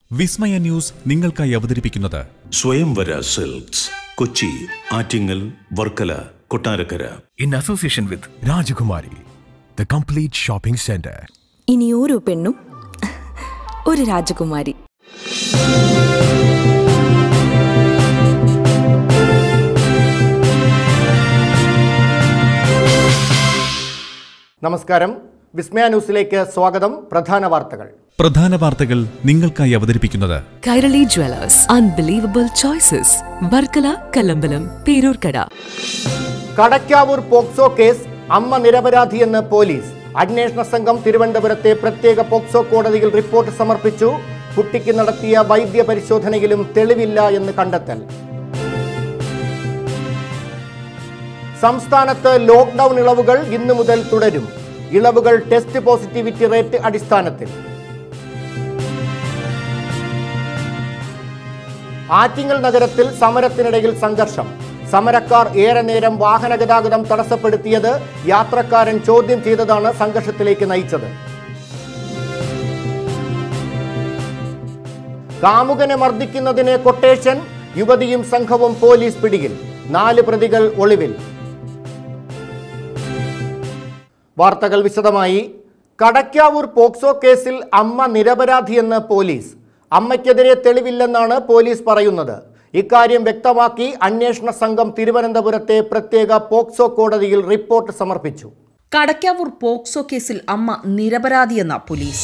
വിസ്മയ news നിങ്ങൾക്കായി അവതരിപ്പിക്കുന്നത് Swayamvara silks Kochi Attingal Varkala Kottarakkara in association with Rajakumari, the complete shopping center. ഇനി ഓരോ പെണ്ണും ഒരു രാജകുമാരി നമസ്കാരം വിസ്മയ ന്യൂസിലേക്ക് സ്വാഗതം പ്രധാന വാർത്തകൾ പ്രധാന വാർത്തകൾ നിങ്ങൾക്കായി അവതരിപ്പിക്കുന്നത് Kairali jewellers unbelievable choices Varkala Kallambalam Peroorkada Kadakkavoor POCSO case അമ്മ നിരപരാധിയെന്ന് പോലീസ് അന്വേഷണ സംഘം തിരുവനന്തപുരത്തെ പ്രത്യേക പോക്സോ കോടതിയിൽ റിപ്പോർട്ട് സമർപ്പിച്ചു കുട്ടിക്ക് നടത്തിയ വൈദ്യ പരിശോധനയിലും തെളിവില്ല എന്ന് കണ്ടെത്തൽ സംസ്ഥാനത്ത് ലോക്ക്ഡൌൺ ഇളവുകൾ ഇന്നു മുതൽ തുടരും ഇളവുകൾ ടെസ്റ്റ് പോസിറ്റിവിറ്റി റേറ്റ് അടിസ്ഥാനത്തിൽ ആറ്റിങ്ങൽ നഗരത്തിൽ സമരത്തിനിടയിൽ സംഘർഷം സമരക്കാർ ഏറെ നേരം വാഹന ഗതാഗതം തടസ്സപ്പെടുത്തിയത് യാത്രക്കാരൻ ചോദ്യം ചെയ്തതാണ് സംഘർഷത്തിലേക്ക് നയിച്ചത് കാമുകനെ മർദ്ദിക്കുന്നതിന് കൊട്ടേഷൻ യുവതിയും സംഘവും പോലീസ് പിടിയിൽ നാല് പ്രതികൾ ഒളിവിൽ വാർത്തകൾ വിശദമായി കടക്കാവൂർ പോക്സോ കേസിൽ അമ്മ നിരപരാധിയെന്ന് പോലീസ് അമ്മയ്ക്കെതിരെ തെളിവില്ലെന്നാണ് പോലീസ് പറയുന്നത് ഇക്കാര്യം വ്യക്തമാക്കി അന്വേഷണ സംഘം തിരുവനന്തപുരത്തെ പ്രത്യേക പോക്സോ കോടതിയിൽ റിപ്പോർട്ട് സമർപ്പിച്ചു കടക്കാവൂർ പോക്സോ കേസിൽ അമ്മ നിരപരാധിയെന്ന പോലീസ്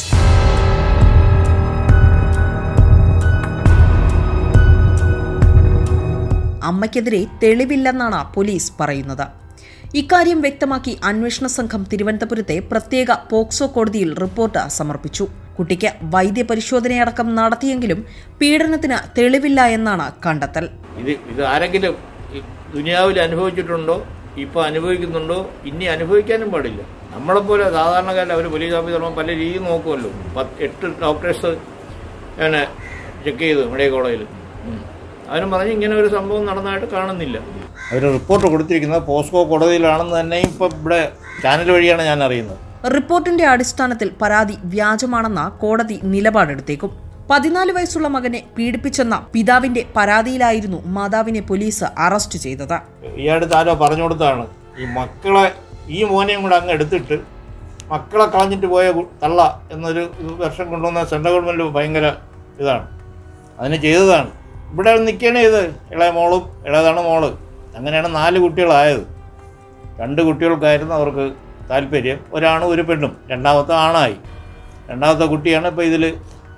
അമ്മയ്ക്കെതിരെ തെളിവില്ലെന്നാണ് പോലീസ് പറയുന്നത് ഇക്കാര്യം വ്യക്തമാക്കി അന്വേഷണ സംഘം തിരുവനന്തപുരത്തെ പ്രത്യേക പോക്സോ കോടതിയിൽ റിപ്പോർട്ട് സമർപ്പിച്ചു കുട്ടിക്ക് വൈദ്യപരിശോധനയടക്കം നടത്തിയെങ്കിലും പീഡനത്തിന് തെളിവില്ല എന്നാണ് കണ്ടെത്തൽ ഇത് ഇത് ആരെങ്കിലും ഈ ദുനിയാവിൽ അനുഭവിച്ചിട്ടുണ്ടോ ഇപ്പോൾ അനുഭവിക്കുന്നുണ്ടോ ഇനി അനുഭവിക്കാനും പാടില്ല നമ്മളെപ്പോലെ സാധാരണക്കാരിൽ അവർ പോലീസ് ഓഫീസർമാർ പല രീതിയിൽ നോക്കുമല്ലോ പത്ത് എട്ട് ഡോക്ടേഴ്സ് എന്നെ ചെക്ക് ചെയ്തു മെഡിക്കൽ കോളേജിൽ ഉം. അവരും പറഞ്ഞ് ഇങ്ങനെ ഒരു സംഭവം നടന്നതായിട്ട് കാണുന്നില്ല അവർ റിപ്പോർട്ട് കൊടുത്തിരിക്കുന്നത് പോസ്കോ കോടതിയിലാണെന്ന് തന്നെയും ഇപ്പം ഇവിടെ ചാനൽ വഴിയാണ് ഞാൻ അറിയുന്നത് റിപ്പോർട്ടിന്റെ അടിസ്ഥാനത്തിൽ പരാതി വ്യാജമാണെന്ന കോടതി നിലപാടെടുത്തേക്കും പതിനാല് വയസ്സുള്ള മകനെ പീഡിപ്പിച്ചെന്ന പിതാവിന്റെ പരാതിയിലായിരുന്നു മാതാവിനെ പോലീസ് അറസ്റ്റ് ചെയ്തത് ഈ അടുത്ത് ആരോ പറഞ്ഞു കൊടുത്താണ് ഈ മക്കളെ ഈ മോനെയും കൂടെ അങ്ങ് എടുത്തിട്ട് മക്കളെ കളഞ്ഞിട്ട് പോയ കു- തള്ള എന്നൊരു വർഷം കൊണ്ടുവന്ന സെൻട്രൽ ഗവൺമെൻറ് ഭയങ്കര ഇതാണ് അതിന് ചെയ്തതാണ് ഇവിടെ നിൽക്കുകയാണ് ചെയ്ത് ഇളയ മോളും ഇളയതാണ് മോള് അങ്ങനെയാണ് നാല് കുട്ടികളായത് രണ്ട് കുട്ടികൾക്കായിരുന്നു അവർക്ക് താല്പര്യം ഒരാണും ഒരു പെണ്ണും രണ്ടാമത്തെ ആണായി രണ്ടാമത്തെ കുട്ടിയാണ് ഇപ്പോൾ ഇതിൽ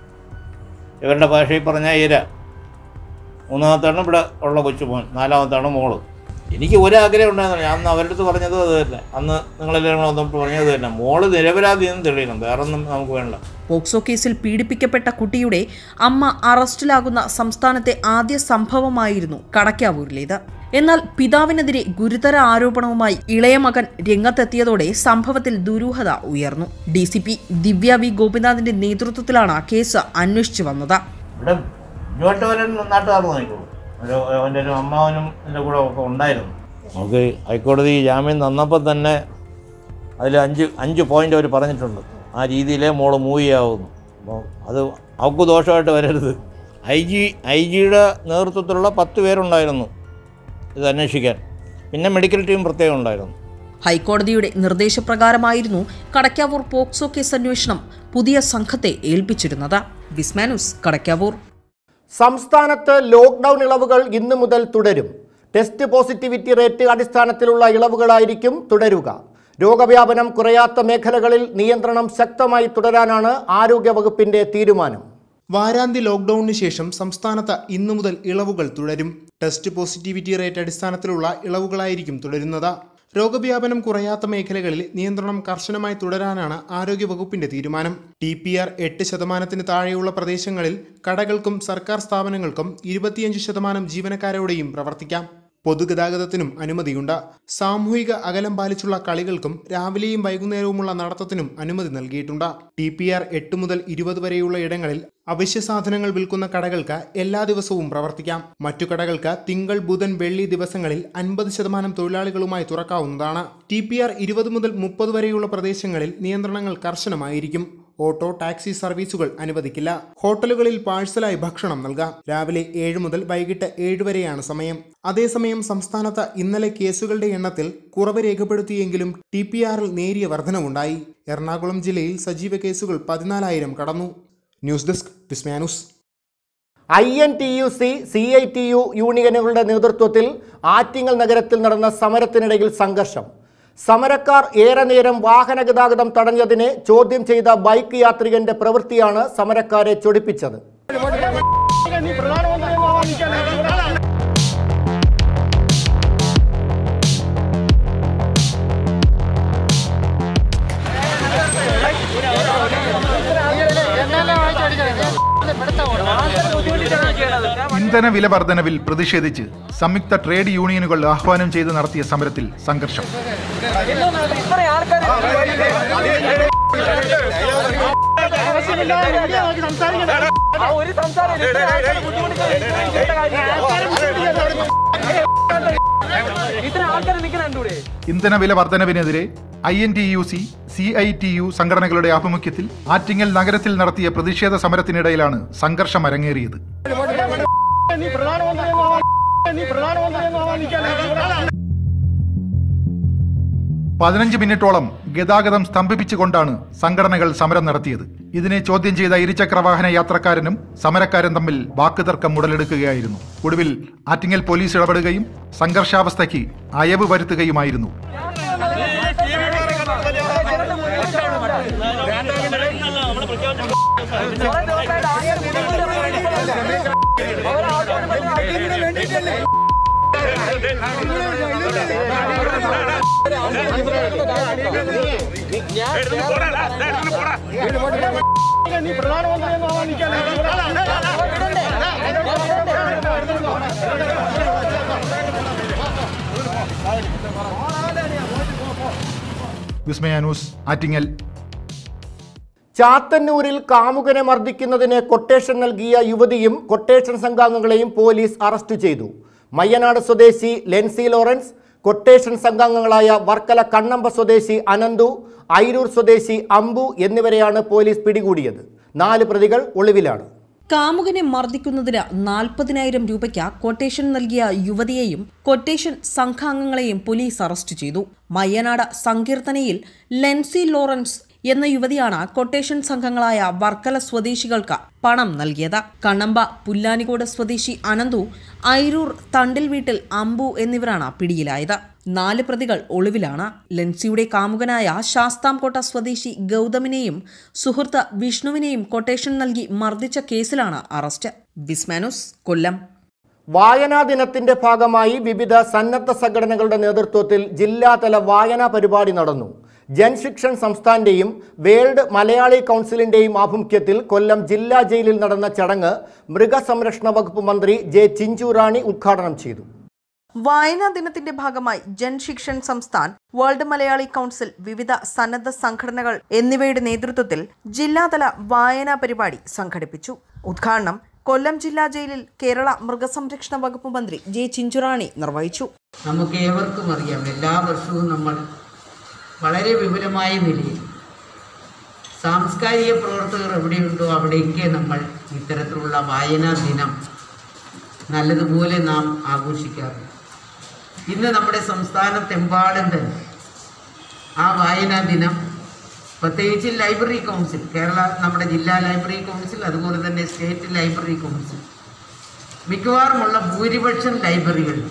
ഇവരുടെ ഭാഷയിൽ പറഞ്ഞാൽ ഇര മൂന്നാമത്താണ് ഇവിടെ ഉള്ള കൊച്ചുമോൻ നാലാമത്താണ് മോള് എനിക്ക് ഒരാഗ്രഹം ഉണ്ടായിരുന്നു ഞാൻ അന്ന് അവരുടെ അടുത്ത് പറഞ്ഞത് അത് തന്നെ അന്ന് നിങ്ങളെല്ലാവരും കൂടെ വന്നപ്പോൾ പറഞ്ഞത് തന്നെ മോള് നിരപരാധി എന്ന് തെളിയണം വേറെ ഒന്നും നമുക്ക് വേണ്ട പോക്സോ കേസിൽ പീഡിപ്പിക്കപ്പെട്ട കുട്ടിയുടെ അമ്മ അറസ്റ്റിലാകുന്ന സംസ്ഥാനത്തെ ആദ്യ സംഭവമായിരുന്നു കടക്കാവൂരിലേത് എന്നാൽ പിതാവിനെതിരെ ഗുരുതര ആരോപണവുമായി ഇളയ മകൻ രംഗത്തെത്തിയതോടെ സംഭവത്തിൽ ദുരൂഹത ഉയർന്നു D C P Divya V ഗോപിനാഥിന്റെ നേതൃത്വത്തിലാണ് കേസ് അന്വേഷിച്ചു വന്നത് ഇവിടെ ഇങ്ങോട്ട് വരാൻ നാട്ടുകാർ നോക്കിക്കോളൂ ഒരു അവൻ്റെ ഒരു അമ്മാവനും എൻ്റെ കൂടെ ഒക്കെ ഉണ്ടായിരുന്നു നമുക്ക് ഹൈക്കോടതി ജാമ്യം തന്നപ്പോൾ തന്നെ അതിൽ അഞ്ച് അഞ്ച് പോയിന്റ് അവർ പറഞ്ഞിട്ടുണ്ട് ആ രീതിയിലേ മോള് മൂവ് ചെയ്യാവുന്നു അപ്പോൾ അത് അവൾക്ക് ദോഷമായിട്ട് വരരുത് ഐ ജി ഐ ജിയുടെ നേതൃത്വത്തിലുള്ള പത്ത് പേരുണ്ടായിരുന്നു ഇത് അന്വേഷിക്കാൻ പിന്നെ മെഡിക്കൽ ടീം പ്രത്യേകം ഉണ്ടായിരുന്നു ഹൈക്കോടതിയുടെ നിർദ്ദേശപ്രകാരമായിരുന്നു കടക്കാവൂർ പോക്സോ കേസ് അന്വേഷണം പുതിയ സംഘത്തെ ഏൽപ്പിച്ചിരുന്നത് വിസ്മാനുസ് കടക്കാവൂർ സംസ്ഥാനത്ത് ലോക്ക്ഡൌൺ ഇളവുകൾ ഇന്നു മുതൽ തുടരും ടെസ്റ്റ് പോസിറ്റിവിറ്റി റേറ്റ് അടിസ്ഥാനത്തിലുള്ള ഇളവുകളായിരിക്കും തുടരുക രോഗവ്യാപനം കുറയാത്ത മേഖലകളിൽ നിയന്ത്രണം ശക്തമായി തുടരാനാണ് ആരോഗ്യവകുപ്പിന്റെ തീരുമാനം വാരാന്ത്യ ലോക്ക്ഡൌണിന് ശേഷം സംസ്ഥാനത്ത് ഇന്നു മുതൽ ഇളവുകൾ തുടരും ടെസ്റ്റ് പോസിറ്റിവിറ്റി റേറ്റ് അടിസ്ഥാനത്തിലുള്ള ഇളവുകളായിരിക്കും തുടരുന്നത് രോഗവ്യാപനം കുറയാത്ത മേഖലകളിൽ നിയന്ത്രണം കർശനമായി തുടരാനാണ് ആരോഗ്യവകുപ്പിന്റെ തീരുമാനം ടി പി ആർ എട്ട് ശതമാനത്തിന് താഴെയുള്ള പ്രദേശങ്ങളിൽ കടകൾക്കും സർക്കാർ സ്ഥാപനങ്ങൾക്കും ഇരുപത്തിയഞ്ച് ശതമാനം ജീവനക്കാരോടെയും പ്രവർത്തിക്കാം പൊതുഗതാഗതത്തിനും അനുമതിയുണ്ട് സാമൂഹിക അകലം പാലിച്ചുള്ള കളികൾക്കും രാവിലെയും വൈകുന്നേരവുമുള്ള നടത്തത്തിനും അനുമതി നൽകിയിട്ടുണ്ട് ടി പി ആർ എട്ട് മുതൽ ഇരുപത് വരെയുള്ള ഇടങ്ങളിൽ അവശ്യ സാധനങ്ങൾ വിൽക്കുന്ന കടകൾക്ക് എല്ലാ ദിവസവും പ്രവർത്തിക്കാം മറ്റു കടകൾക്ക് തിങ്കൾ ബുധൻ വെള്ളി ദിവസങ്ങളിൽ അൻപത് ശതമാനം തൊഴിലാളികളുമായി തുറക്കാവുന്നതാണ് ടി പി ആർ ഇരുപത് മുതൽ മുപ്പത് വരെയുള്ള പ്രദേശങ്ങളിൽ നിയന്ത്രണങ്ങൾ കർശനമായിരിക്കും ഓട്ടോ ടാക്സി സർവീസുകൾ അനുവദിക്കില്ല ഹോട്ടലുകളിൽ പാഴ്സലായി ഭക്ഷണം നൽകാം രാവിലെ ഏഴ് മുതൽ വൈകിട്ട് ഏഴ് വരെയാണ് സമയം അതേസമയം സംസ്ഥാനത്ത് ഇന്നലെ കേസുകളുടെ എണ്ണത്തിൽ കുറവ് രേഖപ്പെടുത്തിയെങ്കിലും ടി പി ആറിൽ നേരിയ വർധനവുണ്ടായി എറണാകുളം ജില്ലയിൽ സജീവ കേസുകൾ പതിനാലായിരം കടന്നു ന്യൂസ് ഡെസ്ക് വിസ്മാനുസ് I N T U C C I T U യൂണിയനുകളുടെ നേതൃത്വത്തിൽ ആറ്റിങ്ങൽ നഗരത്തിൽ നടന്ന സമരത്തിനിടയിൽ സംഘർഷം സമരക്കാർ ഏറെ നേരം വാഹന ഗതാഗതം തടഞ്ഞതിനെ ചോദ്യം ചെയ്ത ബൈക്ക് യാത്രികന്റെ പ്രവൃത്തിയാണ് സമരക്കാരെ ചൊടിപ്പിച്ചത് ഇന്ധന വില വർധനവിൽ പ്രതിഷേധിച്ച് സംയുക്ത ട്രേഡ് യൂണിയനുകൾ ആഹ്വാനം ചെയ്ത് നടത്തിയ സമരത്തിൽ സംഘർഷം ഇന്ധന വില വർധനവിനെതിരെ I N T U C C I T U സംഘടനകളുടെ ആഭിമുഖ്യത്തിൽ ആറ്റിങ്ങൽ നഗരത്തിൽ നടത്തിയ പ്രതിഷേധ സമരത്തിനിടയിലാണ് സംഘർഷം അരങ്ങേറിയത് പതിനഞ്ച് മിനിറ്റോളം ഗതാഗതം സ്തംഭിപ്പിച്ചുകൊണ്ടാണ് സംഘടനകൾ സമരം നടത്തിയത് ഇതിനെ ചോദ്യം ചെയ്ത ഇരുചക്രവാഹന യാത്രക്കാരനും സമരക്കാരും തമ്മിൽ വാക്കുതർക്കം ഉടലെടുക്കുകയായിരുന്നു ഒടുവിൽ ആറ്റിങ്ങൽ പോലീസ് ഇടപെടുകയും സംഘർഷാവസ്ഥയ്ക്ക് അയവ് വരുത്തുകയുമായിരുന്നു വിസ്മയ ന്യൂസ് ആറ്റിങ്ങൽ ചാത്തന്നൂരിൽ കാമുകനെ മർദ്ദിക്കുന്നതിന് കൊട്ടേഷൻ നൽകിയ യുവതിയും കൊട്ടേഷൻ സംഘാംഗങ്ങളെയും പോലീസ് അറസ്റ്റ് ചെയ്തു മയ്യനാട് സ്വദേശി ലെൻസി ലോറൻസ് കൊട്ടേഷൻ സംഘാംഗങ്ങളായ വർക്കല കണ്ണമ്പ സ്വദേശി അനന്തു ഐരൂർ സ്വദേശി അമ്പു എന്നിവരെയാണ് പോലീസ് പിടികൂടിയത് നാല് പ്രതികൾ ഒളിവിലാണ് കാമുകനെ മർദ്ദിക്കുന്നതിന് നാൽപ്പതിനായിരം രൂപയ്ക്ക് കൊട്ടേഷൻ നൽകിയ യുവതിയെയും കൊട്ടേഷൻ സംഘാംഗങ്ങളെയും പോലീസ് അറസ്റ്റ് ചെയ്തു മയ്യനാട് സങ്കീർത്തനയിൽ ലെൻസി ലോറൻസ് എന്ന യുവതിയാണ് കൊട്ടേഷൻ സംഘങ്ങളായ വർക്കല സ്വദേശികൾക്ക് പണം നൽകിയത് കണ്ണമ്പ പുല്ലാനിക്കോട് സ്വദേശി അനന്തു ഐരൂർ തണ്ടിൽ വീട്ടിൽ അമ്പു എന്നിവരാണ് പിടിയിലായത് നാല് പ്രതികൾ ഒളിവിലാണ് ലെൻസിയുടെ കാമുകനായ ശാസ്താംകോട്ട സ്വദേശി ഗൗതമിനെയും സുഹൃത്ത് വിഷ്ണുവിനെയും കൊട്ടേഷൻ നൽകി മർദ്ദിച്ച കേസിലാണ് അറസ്റ്റ് ബിസ്മാനുസ് കൊല്ലം വായനാ ദിനത്തിന്റെ ഭാഗമായി വിവിധ സന്നദ്ധ സംഘടനകളുടെ നേതൃത്വത്തിൽ ജില്ലാതല വായനാ പരിപാടി നടന്നു ജൻശിക്ഷൻ സംസ്ഥാന്റെയും വേൾഡ് മലയാളി കൗൺസിലിന്റെയും ആഭിമുഖ്യത്തിൽ കൊല്ലം ജില്ലാ ജയിലിൽ നടന്ന ചടങ്ങ് മൃഗസംരക്ഷണ വകുപ്പ് മന്ത്രി ജെ ചിഞ്ചുറാണി ഉദ്ഘാടനം ചെയ്തു വായനാ ദിനത്തിന്റെ ഭാഗമായി ജൻശിക്ഷൻ സംസ്ഥാൻ വേൾഡ് മലയാളി കൗൺസിൽ വിവിധ സന്നദ്ധ സംഘടനകൾ എന്നിവയുടെ നേതൃത്വത്തിൽ ജില്ലാതല വായനാ പരിപാടി സംഘടിപ്പിച്ചു ഉദ്ഘാടനം കൊല്ലം ജില്ലാ ജയിലിൽ കേരള മൃഗസംരക്ഷണ വകുപ്പ് മന്ത്രി ജെ ചിഞ്ചുറാണി നിർവഹിച്ചു നമുക്ക് ഏവർക്കും അറിയാം എല്ലാ വർഷവും നമ്മൾ വളരെ വിപുലമായ നിലയിൽ സാംസ്കാരിക പ്രവർത്തകർ എവിടെയുണ്ടോ അവിടെയൊക്കെ നമ്മൾ ഇത്തരത്തിലുള്ള വായനാ ദിനം നല്ലതുപോലെ നാം ആഘോഷിക്കാറുണ്ട് ഇന്ന് നമ്മുടെ സംസ്ഥാനത്തെമ്പാടും തന്നെ ആ വായനാ ദിനം പ്രത്യേകിച്ച് ലൈബ്രറി കൗൺസിൽ കേരള നമ്മുടെ ജില്ലാ ലൈബ്രറി കൗൺസിൽ അതുപോലെ തന്നെ സ്റ്റേറ്റ് ലൈബ്രറി കൗൺസിൽ മിക്കവാറുമുള്ള ഭൂരിപക്ഷം ലൈബ്രറികളിൽ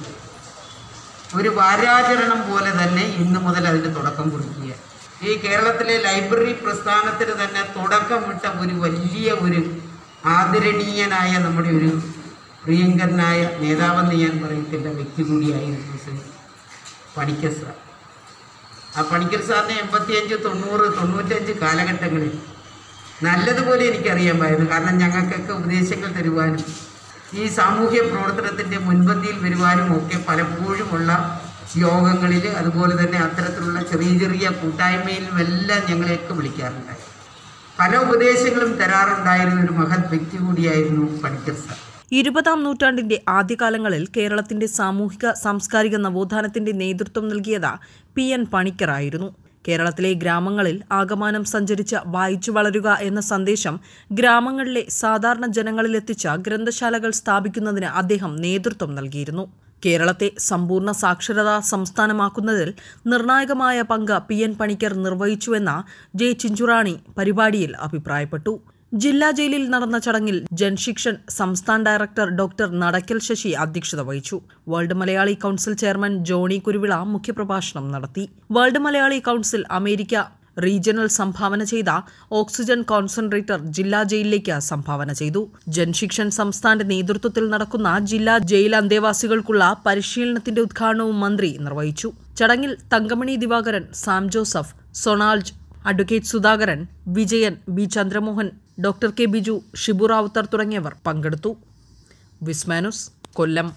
ഒരു വാരാചരണം പോലെ തന്നെ ഇന്ന് മുതൽ അതിന് തുടക്കം കുറിക്കുക ഈ കേരളത്തിലെ ലൈബ്രറി പ്രസ്ഥാനത്തിന് തന്നെ തുടക്കമിട്ട ഒരു വലിയ ഒരു ആദരണീയനായ നമ്മുടെ ഒരു പ്രിയങ്കരനായ നേതാവെന്ന് ഞാൻ പറയത്തില്ല വ്യക്തി കൂടിയായിരുന്നു ശ്രീ പണിക്കർ സാർ ആ പണിക്കർ സാറിനെ എൺപത്തിയഞ്ച് തൊണ്ണൂറ് തൊണ്ണൂറ്റഞ്ച് കാലഘട്ടങ്ങളിൽ നല്ലതുപോലെ എനിക്കറിയാമായിരുന്നു കാരണം ഞങ്ങൾക്കൊക്കെ ഉപദേശങ്ങൾ തരുവാനും ഈ സാമൂഹ്യ പ്രവർത്തനത്തിൻ്റെ മുൻപന്തിയിൽ വരുവാനും ഒക്കെ പലപ്പോഴുമുള്ള യോഗങ്ങളിൽ അതുപോലെ തന്നെ അത്തരത്തിലുള്ള ചെറിയ ചെറിയ കൂട്ടായ്മയിലും എല്ലാം ഞങ്ങളെയൊക്കെ വിളിക്കാറുണ്ടായി പല ഉപദേശങ്ങളും തരാറുണ്ടായിരുന്ന ഒരു മഹത് വ്യക്തി കൂടിയായിരുന്നു പണിക്കർ സാർ ഇരുപതാം നൂറ്റാണ്ടിന്റെ ആദ്യകാലങ്ങളിൽ കേരളത്തിന്റെ സാമൂഹിക സാംസ്കാരിക നവോത്ഥാനത്തിന്റെ നേതൃത്വം നൽകിയത് പി എൻ പണിക്കറായിരുന്നു കേരളത്തിലെ ഗ്രാമങ്ങളിൽ ആകമാനം സഞ്ചരിച്ച് വായിച്ചു വളരുക എന്ന സന്ദേശം ഗ്രാമങ്ങളിലെ സാധാരണ ജനങ്ങളിലെത്തിച്ച ഗ്രന്ഥശാലകൾ സ്ഥാപിക്കുന്നതിന് അദ്ദേഹം നേതൃത്വം നൽകിയിരുന്നു കേരളത്തെ സമ്പൂർണ്ണ സാക്ഷരതാ സംസ്ഥാനമാക്കുന്നതിൽ നിർണായകമായ പങ്ക് പി എൻ പണിക്കർ നിർവഹിച്ചുവെന്ന ജെ ചിഞ്ചുറാണി പരിപാടിയിൽ അഭിപ്രായപ്പെട്ടു ജില്ലാ ജയിലിൽ നടന്ന ചടങ്ങിൽ ജൻശിക്ഷൻ സംസ്ഥാന ഡയറക്ടർ ഡോക്ടർ നടക്കൽ ശശി അധ്യക്ഷത വഹിച്ചു world Malayali council chairman Johnny Kuruvila മുഖ്യപ്രഭാഷണം നടത്തി world Malayali council America regional സംഭാവന ചെയ്ത ഓക്സിജൻ കോൺസെൻട്രേറ്റർ ജില്ലാ ജയിലിലേക്ക് സംഭാവന ചെയ്തു ജൻശിക്ഷൻ സംസ്ഥാന നേതൃത്വത്തിൽ നടക്കുന്ന ജില്ലാ ജയിൽ അന്തേവാസികൾക്കുള്ള പരിശീലനത്തിന്റെ ഉദ്ഘാടനവും മന്ത്രി നിർവഹിച്ചു ചടങ്ങിൽ തങ്കമണി ദിവാകരൻ സാം ജോസഫ് സൊണാൾജ് advocate Sudhakaran Vijayan B Chandramohan doctor K Biju Shibu Rawther തുടങ്ങിയവർ പങ്കെടുത്തു വിസ്മാനുസ് കൊല്ലം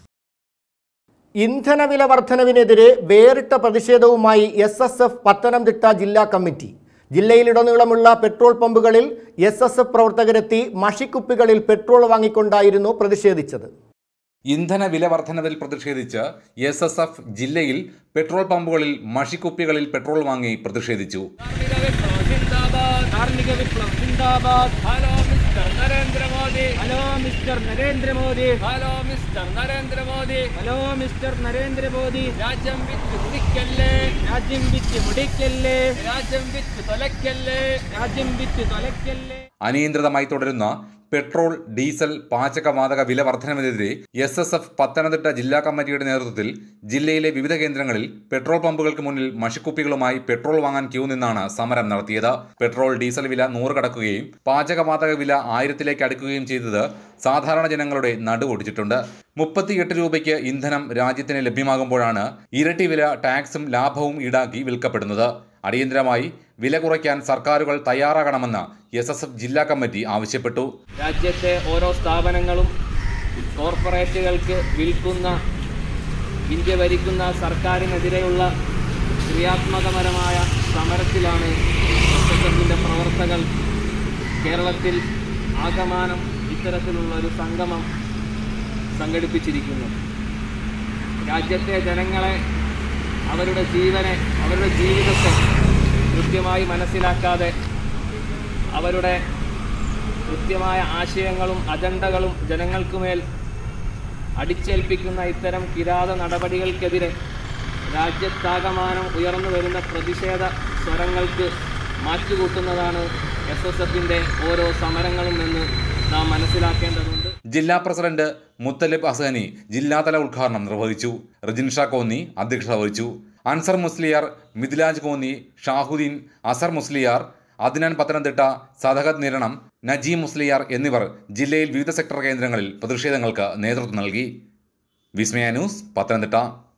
ഇന്ധനവില വർധനവിനെതിരെ വേറിട്ട പ്രതിഷേധവുമായി എസ് എസ് എഫ് പത്തനംതിട്ട ജില്ലാ കമ്മിറ്റി ജില്ലയിലുടനീളമുള്ള പെട്രോൾ പമ്പുകളിൽ എസ് എസ് എഫ് പ്രവർത്തകരെത്തി മഷിക്കുപ്പികളിൽ പെട്രോൾ വാങ്ങിക്കൊണ്ടായിരുന്നു പ്രതിഷേധിച്ചത് ഇന്ധന വില വർധനവിൽ പ്രതിഷേധിച്ച് എസ് എസ് എഫ് ജില്ലയിൽ പെട്രോൾ പമ്പുകളിൽ മഷിക്കുപ്പികളിൽ പെട്രോൾ വാങ്ങി പ്രതിഷേധിച്ചു कार्मिक विप्लव जिंदाबाद hello mister Narendra Modi hello mister Narendra Modi hello mister Narendra Modi hello mister Narendra Modi രാജ്യം വിറ്റ് കുടിക്കല്ലേ രാജ്യം വിറ്റ് മുടിക്കല്ലേ രാജ്യം വിറ്റ് തൊലക്കല്ലേ രാജ്യം വിറ്റ് തൊലക്കല്ലേ അനിയന്ത്രിതമായി തുടരുന്ന പെട്രോൾ ഡീസൽ പാചകവാതക വില വർധനവിനെതിരെ എസ് എസ് എഫ് പത്തനംതിട്ട ജില്ലാ കമ്മിറ്റിയുടെ നേതൃത്വത്തിൽ ജില്ലയിലെ വിവിധ കേന്ദ്രങ്ങളിൽ പെട്രോൾ പമ്പുകൾക്ക് മുന്നിൽ മഷിക്കുപ്പികളുമായി പെട്രോൾ വാങ്ങാൻ ക്യൂ നിന്നാണ് സമരം നടത്തിയത് പെട്രോൾ ഡീസൽ വില നൂറ് കടക്കുകയും പാചകവാതക വില ആയിരത്തിലേക്ക് അടുക്കുകയും ചെയ്തത് സാധാരണ ജനങ്ങളുടെ നടുവൊടിച്ചിട്ടുണ്ട് മുപ്പത്തിയെട്ട് രൂപയ്ക്ക് ഇന്ധനം രാജ്യത്തിന് ലഭ്യമാകുമ്പോഴാണ് ഇരട്ടി വില ടാക്സും ലാഭവും ഈടാക്കി വിൽക്കപ്പെടുന്നത് അടിയന്തരമായി വില കുറയ്ക്കാൻ സർക്കാരുകൾ തയ്യാറാകണമെന്ന് എസ് എസ് എഫ് ജില്ലാ കമ്മിറ്റി ആവശ്യപ്പെട്ടു രാജ്യത്തെ ഓരോ സ്ഥാപനങ്ങളും കോർപ്പറേറ്റുകൾക്ക് വിൽക്കുന്ന ഇന്ത്യ ഭരിക്കുന്ന സർക്കാരിനെതിരെയുള്ള ക്രിയാത്മകപരമായ സമരത്തിലാണ് എസ് എസ് എഫിൻ്റെ പ്രവർത്തകർ കേരളത്തിൽ ആകമാനം ഇത്തരത്തിലുള്ള ഒരു സംഗമം സംഘടിപ്പിച്ചിരിക്കുന്നത് രാജ്യത്തെ ജനങ്ങളെ അവരുടെ ജീവനെ അവരുടെ ജീവിതത്തെ കൃത്യമായി മനസ്സിലാക്കാതെ അവരുടെ കൃത്യമായ ആശയങ്ങളും അജണ്ടകളും ജനങ്ങൾക്കുമേൽ അടിച്ചേൽപ്പിക്കുന്ന ഇത്തരം കിരാത നടപടികൾക്കെതിരെ രാജ്യത്താകമാനം ഉയർന്നു വരുന്ന പ്രതിഷേധ സ്വരങ്ങൾക്ക് മാറ്റുകൂട്ടുന്നതാണ് എസ് എസ് എഫിൻ്റെ ഓരോ സമരങ്ങളും എന്ന് നാം മനസ്സിലാക്കേണ്ടതുണ്ട് ജില്ലാ പ്രസിഡന്റ് മുത്തലിബ് അസഹനി ജില്ലാതല ഉദ്ഘാടനം നിർവഹിച്ചു റിജിൻ ഷാ കോന്നി അധ്യക്ഷത വഹിച്ചു അൻസർ മുസ്ലിയാർ മിഥിലാജ് കോന്നി ഷാഹുദ്ദീൻ അസർ മുസ്ലിയാർ അദ്നാൻ പത്തനംതിട്ട സദഹദ് നിരണം നജീം മുസ്ലിയാർ എന്നിവർ ജില്ലയിൽ വിവിധ സെക്ടർ കേന്ദ്രങ്ങളിൽ പ്രതിഷേധങ്ങൾക്ക് നേതൃത്വം നൽകി വിസ്മയ ന്യൂസ് പത്തനംതിട്ട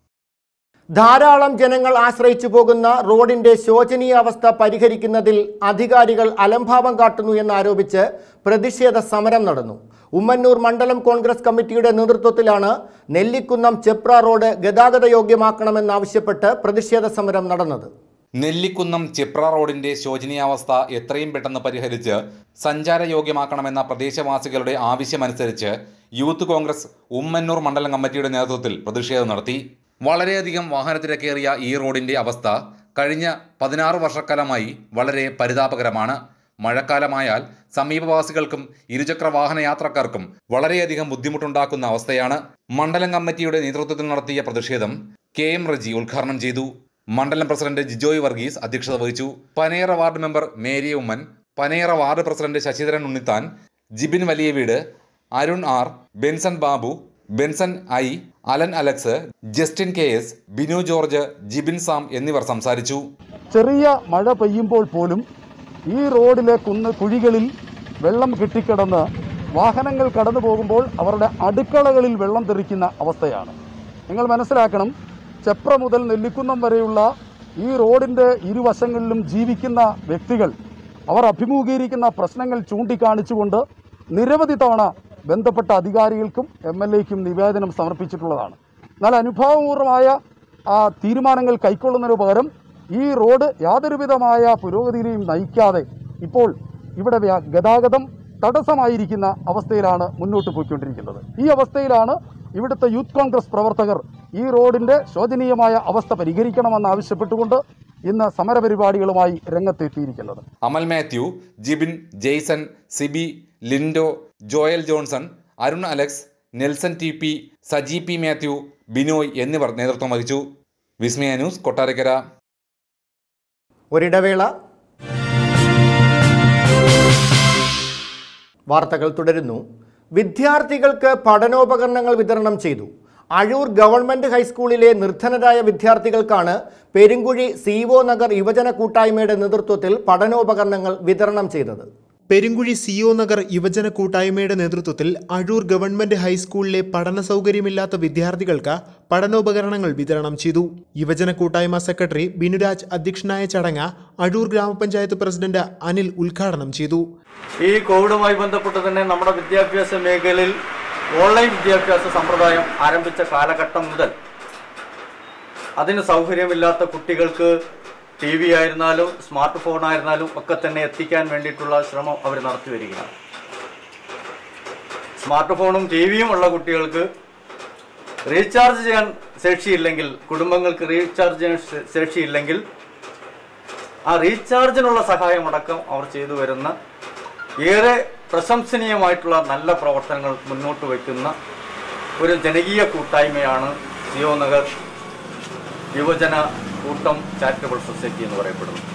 ധാരാളം ജനങ്ങൾ ആശ്രയിച്ചു പോകുന്ന റോഡിന്റെ ശോചനീയ അവസ്ഥ പരിഹരിക്കുന്നതിൽ അധികാരികൾ അലംഭാവം കാട്ടുന്നു എന്നാരോപിച്ച് പ്രതിഷേധ സമരം നടന്നു ഉമ്മന്നൂർ മണ്ഡലം കോൺഗ്രസ് കമ്മിറ്റിയുടെ നേതൃത്വത്തിലാണ് നെല്ലിക്കുന്നം ചെപ്ര റോഡ് ഗതാഗത യോഗ്യമാക്കണമെന്നാവശ്യപ്പെട്ട് പ്രതിഷേധ സമരം നടന്നത് നെല്ലിക്കുന്നം ചിപ്ര റോഡിന്റെ ശോചനീയാവസ്ഥ എത്രയും പെട്ടെന്ന് പരിഹരിച്ച് സഞ്ചാരയോഗ്യമാക്കണമെന്ന പ്രദേശവാസികളുടെ ആവശ്യമനുസരിച്ച് യൂത്ത് കോൺഗ്രസ് ഉമ്മന്നൂർ മണ്ഡലം കമ്മിറ്റിയുടെ നേതൃത്വത്തിൽ പ്രതിഷേധം നടത്തി വളരെയധികം വാഹനത്തിരക്കേറിയ ഈ റോഡിന്റെ അവസ്ഥ കഴിഞ്ഞ പതിനാറ് വർഷക്കാലമായി വളരെ പരിതാപകരമാണ് മഴക്കാലമായാൽ സമീപവാസികൾക്കും ഇരുചക്ര വാഹന യാത്രക്കാർക്കും വളരെയധികം ബുദ്ധിമുട്ടുണ്ടാക്കുന്ന അവസ്ഥയാണ് മണ്ഡലം കമ്മിറ്റിയുടെ നേതൃത്വത്തിൽ നടത്തിയ പ്രതിഷേധം കെ എം റജി ഉദ്ഘാടനം ചെയ്തു മണ്ഡലം പ്രസിഡന്റ് ജിജോയ് വർഗീസ് അധ്യക്ഷത വഹിച്ചു Panera ward member Mary Oommen Panera ward president Sasidharan Unnithan Jibin വലിയ വീട് Arun R Benson Babu Benson I Alan Alex Justin K S Binu George Jibin Sam എന്നിവർ സംസാരിച്ചു ചെറിയ മഴ പെയ്യുമ്പോൾ പോലും ഈ റോഡിലെ കുന്ന് കുഴികളിൽ വെള്ളം കെട്ടിക്കിടന്ന് വാഹനങ്ങൾ കടന്നു പോകുമ്പോൾ അവരുടെ അടുക്കളകളിൽ വെള്ളം തെറിക്കുന്ന അവസ്ഥയാണ് നിങ്ങൾ മനസ്സിലാക്കണം ചെപ്ര മുതൽ നെല്ലിക്കുന്നം വരെയുള്ള ഈ റോഡിൻ്റെ ഇരുവശങ്ങളിലും ജീവിക്കുന്ന വ്യക്തികൾ അവർ അഭിമുഖീകരിക്കുന്ന പ്രശ്നങ്ങൾ ചൂണ്ടിക്കാണിച്ചുകൊണ്ട് നിരവധി തവണ ബന്ധപ്പെട്ട അധികാരികൾക്കും എം എൽ എക്കും നിവേദനം സമർപ്പിച്ചിട്ടുള്ളതാണ് എന്നാൽ അനുഭാവപൂർവമായ ആ തീരുമാനങ്ങൾ കൈക്കൊള്ളുന്നതിന് പകരം ഈ റോഡ് യാതൊരുവിധമായ പുരോഗതിയിലെയും നയിക്കാതെ ഇപ്പോൾ ഇവിടെ വ്യ- ഗതാഗതം തടസ്സമായിരിക്കുന്ന അവസ്ഥയിലാണ് മുന്നോട്ട് പോയിക്കൊണ്ടിരിക്കുന്നത് ഈ അവസ്ഥയിലാണ് ഇവിടുത്തെ യൂത്ത് കോൺഗ്രസ് പ്രവർത്തകർ ഈ റോഡിന്റെ ശോചനീയമായ അവസ്ഥ പരിഹരിക്കണമെന്ന് ആവശ്യപ്പെട്ടുകൊണ്ട് ഇന്ന് സമരപരിപാടികളുമായി രംഗത്തെത്തിയിരിക്കുന്നത് Amal Mathew Jibin Jaison Siby Lindo Joel Johnson Arun Alex Nelson T P Saji P Mathew Binoy എന്നിവർ നേതൃത്വം വഹിച്ചു വിസ്മയ ന്യൂസ് കൊട്ടാരക്കര ഒരിടവേള വാർത്തകൾ തുടരുന്നു വിദ്യാർത്ഥികൾക്ക് പഠനോപകരണങ്ങൾ വിതരണം ചെയ്തു അഴൂർ ഗവൺമെന്റ് ഹൈസ്കൂളിലെ നിർധനരായ വിദ്യാർത്ഥികൾക്കാണ് പെരുങ്കുഴി സി ഒ നഗർ യുവജന കൂട്ടായ്മയുടെ നേതൃത്വത്തിൽ പഠനോപകരണങ്ങൾ വിതരണം ചെയ്തത് പെരുങ്കുഴി സിഒ നഗർ യുവജന കൂട്ടായ്മയുടെ നേതൃത്വത്തിൽ അഴൂർ ഗവൺമെന്റ് ഹൈസ്കൂളിലെ പഠന സൗകര്യമില്ലാത്ത വിദ്യാർത്ഥികൾക്ക് പഠനോപകരണങ്ങൾ വിതരണം ചെയ്തു യുവജന കൂട്ടായ്മ സെക്രട്ടറി ബിനുരാജ് അധ്യക്ഷനായ ചടങ്ങ് അഴൂർ ഗ്രാമപഞ്ചായത്ത് പ്രസിഡന്റ് അനിൽ ഉദ്ഘാടനം ചെയ്തു ഈ കോവിഡുമായി ബന്ധപ്പെട്ട് തന്നെ നമ്മുടെ വിദ്യാഭ്യാസ മേഖലയിൽ ഓൺലൈൻ വിദ്യാഭ്യാസ സമ്പ്രദായം ആരംഭിച്ച കാലഘട്ടം മുതൽ അതിന് സൗകര്യമില്ലാത്ത കുട്ടികൾക്ക് ടി വി ആയിരുന്നാലും സ്മാർട്ട് ഫോൺ ആയിരുന്നാലും ഒക്കെ തന്നെ എത്തിക്കാൻ വേണ്ടിയിട്ടുള്ള ശ്രമം അവർ നടത്തി വരികയാണ് സ്മാർട്ട് ഫോണും ടി വിയും ഉള്ള കുട്ടികൾക്ക് റീചാർജ് ചെയ്യാൻ ശേഷിയില്ലെങ്കിൽ കുടുംബങ്ങൾക്ക് റീചാർജ് ചെയ്യാൻ ശേ- ശേഷിയില്ലെങ്കിൽ ആ റീചാർജിനുള്ള സഹായമടക്കം അവർ ചെയ്തു വരുന്ന ഏറെ പ്രശംസനീയമായിട്ടുള്ള നല്ല പ്രവർത്തനങ്ങൾ മുന്നോട്ട് വയ്ക്കുന്ന ഒരു ജനകീയ കൂട്ടായ്മയാണ് സിയോ നഗർ യുവജന കൂട്ടം ചാരിറ്റബിൾ സൊസൈറ്റി എന്ന് പറയപ്പെടുന്നത്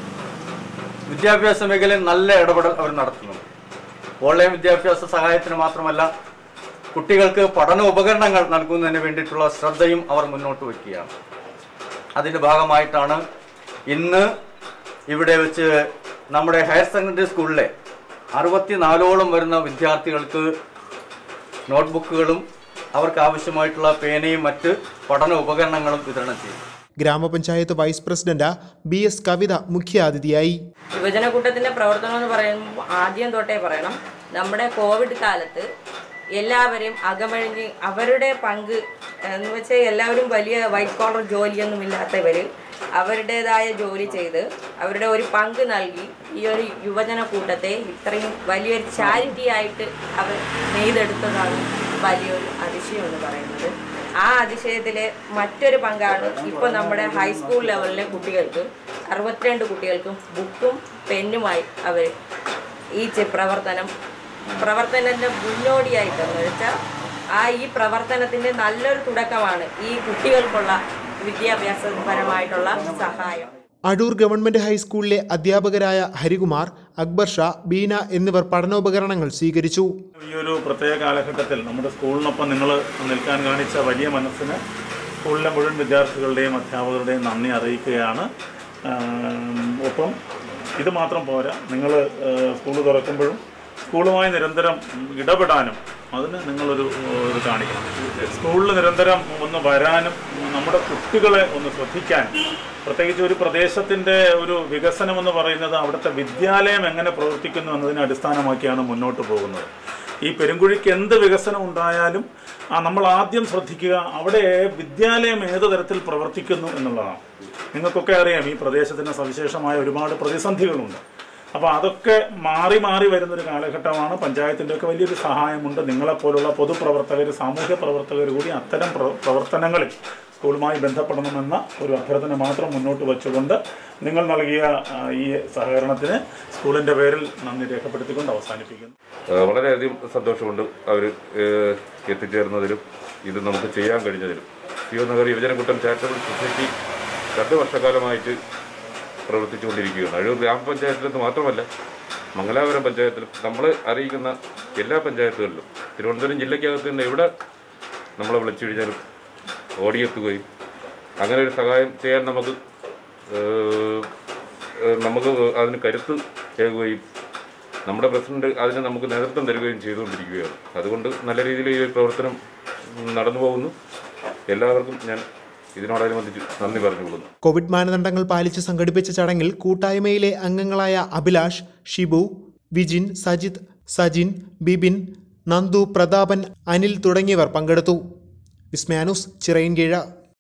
വിദ്യാഭ്യാസ മേഖലയിൽ നല്ല ഇടപെടൽ അവർ നടത്തുന്നു ഓൺലൈൻ വിദ്യാഭ്യാസ സഹായത്തിന് മാത്രമല്ല കുട്ടികൾക്ക് പഠന ഉപകരണങ്ങൾ നൽകുന്നതിന് വേണ്ടിയിട്ടുള്ള ശ്രദ്ധയും അവർ മുന്നോട്ട് വയ്ക്കുകയാണ് അതിൻ്റെ ഭാഗമായിട്ടാണ് ഇന്ന് ഇവിടെ വെച്ച് നമ്മുടെ ഹയർ സെക്കൻഡറി സ്കൂളിലെ അറുപത്തിനാലോളം വരുന്ന വിദ്യാർത്ഥികൾക്ക് നോട്ട്ബുക്കുകളും അവർക്ക് ആവശ്യമായിട്ടുള്ള പേനയും മറ്റ് പഠന ഉപകരണങ്ങളും വിതരണം ചെയ്യും ഗ്രാമപഞ്ചായത്ത് vice president B S Kavitha മുഖ്യാതിഥിയായി യുവജന കൂട്ടത്തിന്റെ പ്രവർത്തനം എന്ന് പറയുമ്പോൾ ആദ്യം തൊട്ടേ പറയണം നമ്മുടെ കോവിഡ് കാലത്ത് എല്ലാവരെയും അകമഴിഞ്ഞ് അവരുടെ പങ്ക് എന്ന് വെച്ചാൽ എല്ലാവരും വലിയ വൈറ്റ് കോളർ ജോലിയൊന്നും ഇല്ലാത്തവർ അവരുടേതായ ജോലി ചെയ്ത് അവരുടെ ഒരു പങ്ക് നൽകി ഈ ഒരു യുവജന കൂട്ടത്തെ ഇത്രയും വലിയൊരു ചാരിറ്റി ആയിട്ട് അവർ നെയ്തെടുത്തതാണ് വലിയൊരു അതിശയം എന്ന് പറയുന്നത് ആ അതിശയത്തിലെ മറ്റൊരു പങ്കാണ് ഇപ്പോൾ നമ്മുടെ ഹൈസ്കൂൾ ലെവലിലെ കുട്ടികൾക്ക് അറുപത്തിരണ്ട് കുട്ടികൾക്കും ബുക്കും പെന്നുമായി അവർ ഈ ചെ- പ്രവർത്തനം പ്രവർത്തനത്തിൻ്റെ മുന്നോടിയായിട്ടെന്ന് വെച്ചാൽ ആ ഈ പ്രവർത്തനത്തിൻ്റെ നല്ലൊരു തുടക്കമാണ് ഈ കുട്ടികൾക്കുള്ള വിദ്യാഭ്യാസപരമായിട്ടുള്ള സഹായം അടൂർ ഗവൺമെന്റ് ഹൈസ്കൂളിലെ അധ്യാപകരായ ഹരികുമാർ അക്ബർ ഷാ ബീന എന്നിവർ പഠനോപകരണങ്ങൾ സ്വീകരിച്ചു ഈ ഒരു പ്രത്യേക കാലഘട്ടത്തിൽ നമ്മുടെ സ്കൂളിനൊപ്പം നിങ്ങൾ നിൽക്കാൻ കാണിച്ച വലിയ മനസ്സിന് സ്കൂളിലെ മുഴുവൻ വിദ്യാർത്ഥികളുടെയും അധ്യാപകരുടെയും നന്ദി അറിയിക്കുകയാണ് ആം, ഒപ്പം ഇത് മാത്രം പോരാ നിങ്ങൾ സ്കൂൾ തുറക്കുമ്പോഴും സ്കൂളുമായി നിരന്തരം ഇടപെടാനും അതിന് നിങ്ങളൊരു ഇത് കാണിക്കണം സ്കൂളിൽ നിരന്തരം ഒന്ന് വരാനും നമ്മുടെ കുട്ടികളെ ഒന്ന് ശ്രദ്ധിക്കാനും പ്രത്യേകിച്ച് ഒരു പ്രദേശത്തിൻ്റെ ഒരു വികസനം എന്ന് പറയുന്നത് അവിടുത്തെ വിദ്യാലയം എങ്ങനെ പ്രവർത്തിക്കുന്നു എന്നതിനെ അടിസ്ഥാനമാക്കിയാണ് മുന്നോട്ട് പോകുന്നത് ഈ പെരുങ്കുഴിക്ക് എന്ത് വികസനം ഉണ്ടായാലും ആ നമ്മൾ ആദ്യം ശ്രദ്ധിക്കുക അവിടെ വിദ്യാലയം ഏത് തരത്തിൽ പ്രവർത്തിക്കുന്നു എന്നുള്ളതാണ് നിങ്ങൾക്കൊക്കെ അറിയാം ഈ പ്രദേശത്തിന് സവിശേഷമായ ഒരുപാട് പ്രതിസന്ധികളുണ്ട് അപ്പോൾ അതൊക്കെ മാറി മാറി വരുന്നൊരു കാലഘട്ടമാണ് പഞ്ചായത്തിൻ്റെ ഒക്കെ വലിയൊരു സഹായമുണ്ട് നിങ്ങളെപ്പോലുള്ള പൊതുപ്രവർത്തകർ സാമൂഹ്യ പ്രവർത്തകർ കൂടി അത്തരം പ്ര- പ്രവർത്തനങ്ങളിൽ സ്കൂളുമായി ബന്ധപ്പെടണമെന്ന ഒരു അഭ്യർത്ഥന മാത്രം മുന്നോട്ട് വെച്ചുകൊണ്ട് നിങ്ങൾ നൽകിയ ആ, ഈ സഹകരണത്തിന് സ്കൂളിൻ്റെ പേരിൽ നന്ദി രേഖപ്പെടുത്തിക്കൊണ്ട് അവസാനിപ്പിക്കുന്നു ഏഹ് വളരെയധികം സന്തോഷമുണ്ട് അവർ എത്തിച്ചേർന്നതിലും ഇത് നമുക്ക് ചെയ്യാൻ കഴിഞ്ഞതിലും സിയോ നഗർ യുവജനകൂട്ടം ചാരിറ്റബിൾ സൊസൈറ്റി രണ്ട് വർഷക്കാലമായിട്ട് പ്രവർത്തിച്ചുകൊണ്ടിരിക്കുകയാണ് അഴൂർ ഗ്രാമപഞ്ചായത്തിലെന്ന് മാത്രമല്ല മംഗലാപുരം പഞ്ചായത്തിലും നമ്മൾ അറിയിക്കുന്ന എല്ലാ പഞ്ചായത്തുകളിലും തിരുവനന്തപുരം ജില്ലയ്ക്കകത്ത് തന്നെ എവിടെ നമ്മളെ വിളിച്ചു കഴിഞ്ഞാലും ഓടിയെത്തുകയും അങ്ങനെ ഒരു സഹായം ചെയ്യാൻ നമുക്ക് ഏഹ്, ഏഹ്, നമുക്ക് അതിന് കരുത്ത് ഏകുകയും നമ്മുടെ പ്രസിഡന്റ് അതിന് നമുക്ക് നേതൃത്വം തരികയും ചെയ്തുകൊണ്ടിരിക്കുകയാണ് അതുകൊണ്ട് നല്ല രീതിയിൽ ഈ ഒരു പ്രവർത്തനം ഉം, നടന്നു പോകുന്നു എല്ലാവർക്കും ഞാൻ ഇതിനോടനുബന്ധിച്ച് നന്ദി പറഞ്ഞുകൊള്ളുന്നു കോവിഡ് മാനദണ്ഡങ്ങൾ പാലിച്ച് സംഘടിപ്പിച്ച ചടങ്ങിൽ കൂട്ടായ്മയിലെ അംഗങ്ങളായ അഭിലാഷ് ഷിബു വിജിൻ സജിത് സജിൻ ബിബിൻ നന്ദു പ്രതാപൻ അനിൽ തുടങ്ങിയവർ പങ്കെടുത്തു വിസ്മാനുസ് ചിറയിൻകീഴ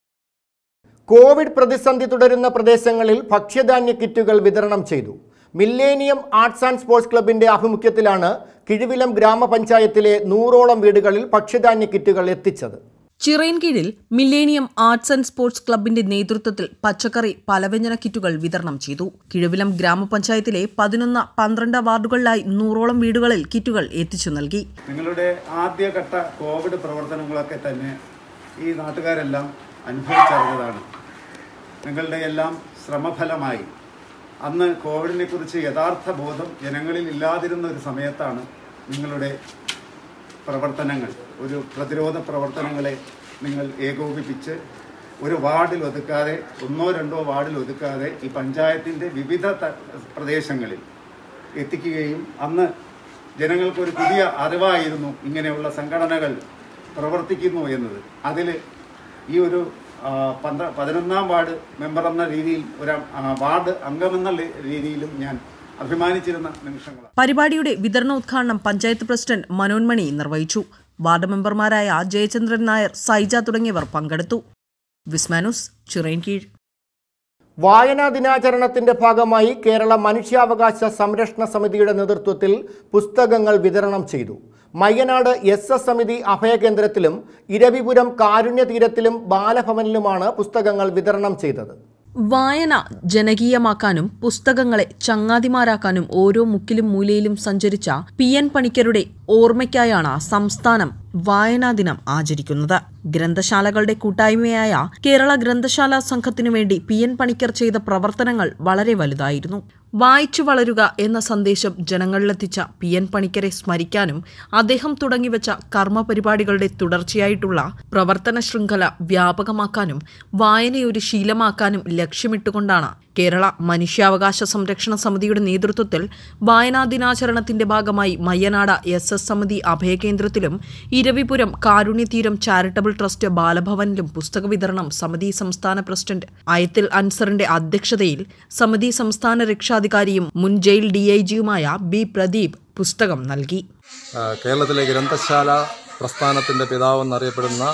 കോവിഡ് പ്രതിസന്ധി തുടരുന്ന പ്രദേശങ്ങളിൽ ഭക്ഷ്യധാന്യ കിറ്റുകൾ വിതരണം ചെയ്തു മില്ലേനിയം ആർട്സ് ആൻഡ് സ്പോർട്സ് ക്ലബിന്റെ ആഭിമുഖ്യത്തിലാണ് കിഴുവിലം ഗ്രാമപഞ്ചായത്തിലെ നൂറോളം വീടുകളിൽ ഭക്ഷ്യധാന്യ കിറ്റുകൾ എത്തിച്ചത് ചിറയൻകീഴിൽ മില്ലേനിയം ആർട്സ് ആൻഡ് സ്പോർട്സ് ക്ലബിന്റെ നേതൃത്വത്തിൽ പച്ചക്കറി പലവ്യഞ്ജന കിറ്റുകൾ വിതരണം ചെയ്തു കിഴവിലം ഗ്രാമപഞ്ചായത്തിലെ പതിനൊന്ന് പന്ത്രണ്ട് വാർഡുകളിലായി നൂറോളം വീടുകളിൽ കിറ്റുകൾ എത്തിച്ചു നൽകി നിങ്ങളുടെ ആദ്യഘട്ട കോവിഡ് പ്രവർത്തനങ്ങളൊക്കെ തന്നെ ഈ നാട്ടുകാരെല്ലാം അനുഭവിച്ചറിഞ്ഞതാണ് നിങ്ങളുടെ എല്ലാം ശ്രമഫലമായി അന്ന് കോവിഡിനെ കുറിച്ച് യഥാർത്ഥ ബോധം ജനങ്ങളിൽ ഇല്ലാതിരുന്ന ഒരു സമയത്താണ് നിങ്ങളുടെ പ്രവർത്തനങ്ങൾ ഒരു പ്രതിരോധ പ്രവർത്തനങ്ങളെ നിങ്ങൾ ഏകോപിപ്പിച്ച് ഒരു വാർഡിൽ ഒതുക്കാതെ ഒന്നോ രണ്ടോ വാർഡിൽ ഒതുക്കാതെ ഈ പഞ്ചായത്തിൻ്റെ വിവിധ ത- പ്രദേശങ്ങളിൽ എത്തിക്കുകയും അന്ന് ജനങ്ങൾക്കൊരു പുതിയ അറിവായിരുന്നു ഇങ്ങനെയുള്ള സംഘടനകൾ പ്രവർത്തിക്കുന്നു എന്നത് അതിൽ ഈ ഒരു ആ, പന്ത്ര പതിനൊന്നാം വാർഡ് മെമ്പർ എന്ന രീതിയിൽ ഒരു ആ, വാർഡ് അംഗമെന്ന ലി- രീതിയിലും ഞാൻ അഭിമാനിച്ചിരുന്ന നിമിഷങ്ങളാണ് പരിപാടിയുടെ വിതരണോദ്ഘാടനം പഞ്ചായത്ത് പ്രസിഡന്റ് മനോന്മണി നിർവഹിച്ചു വാർഡ് മെമ്പർമാരായ ജയചന്ദ്രൻ നായർ സൈജ തുടങ്ങിയവർ പങ്കെടുത്തു വിസ്മാനുസ് ചിറയൻകീഴ് വായനാ ദിനാചരണത്തിന്റെ ഭാഗമായി കേരള മനുഷ്യാവകാശ സംരക്ഷണ സമിതിയുടെ നേതൃത്വത്തിൽ പുസ്തകങ്ങൾ വിതരണം ചെയ്തു മയ്യനാട് എസ് എസ് സമിതി അഭയകേന്ദ്രത്തിലും ഇരവിപുരം കാരുണ്യതീരത്തിലും ബാലഭവനിലുമാണ് പുസ്തകങ്ങൾ വിതരണം ചെയ്തത് വായന ജനകീയമാക്കാനും പുസ്തകങ്ങളെ ചങ്ങാതിമാരാക്കാനും ഓരോ മുക്കിലും മൂലയിലും സഞ്ചരിച്ച പി എൻ പണിക്കരുടെ ഓർമ്മയ്ക്കായാണ് സംസ്ഥാനം വായനാ ദിനം ആചരിക്കുന്നത് ഗ്രന്ഥശാലകളുടെ കൂട്ടായ്മയായ കേരള ഗ്രന്ഥശാല സംഘത്തിനു വേണ്ടി പി എൻ പണിക്കർ ചെയ്ത പ്രവർത്തനങ്ങൾ വളരെ വലുതായിരുന്നു വായിച്ചു വളരുക എന്ന സന്ദേശം ജനങ്ങളിലെത്തിച്ച പി എൻ പണിക്കരെ സ്മരിക്കാനും അദ്ദേഹം തുടങ്ങിവെച്ച കർമ്മ പരിപാടികളുടെ തുടർച്ചയായിട്ടുള്ള പ്രവർത്തന ശൃംഖല വ്യാപകമാക്കാനും വായനയൊരു ശീലമാക്കാനും ലക്ഷ്യമിട്ടുകൊണ്ടാണ് കേരള മനുഷ്യാവകാശ സംരക്ഷണ സമിതിയുടെ നേതൃത്വത്തിൽ വായനാ ദിനാചരണത്തിന്റെ ഭാഗമായി മയ്യനാട് എസ് എസ് സമിതി അഭയകേന്ദ്രത്തിലും ഇരവിപുരം കാരുണ്യതീരം ചാരിറ്റബിൾ ട്രസ്റ്റ് ബാലഭവനിലും പുസ്തക വിതരണം സമിതി സംസ്ഥാന പ്രസിഡന്റ് അയത്തിൽ അൻസറിന്റെ അധ്യക്ഷതയിൽ സമിതി സംസ്ഥാന രക്ഷാധികാരിയും മുൻ ജയിൽ ഡിഐജിയുമായ ബി പ്രദീപ് പുസ്തകം നൽകി ആ, കേരളത്തിലെ ഗ്രന്ഥശാല പ്രസ്ഥാനത്തിൻ്റെ പിതാവെന്നറിയപ്പെടുന്ന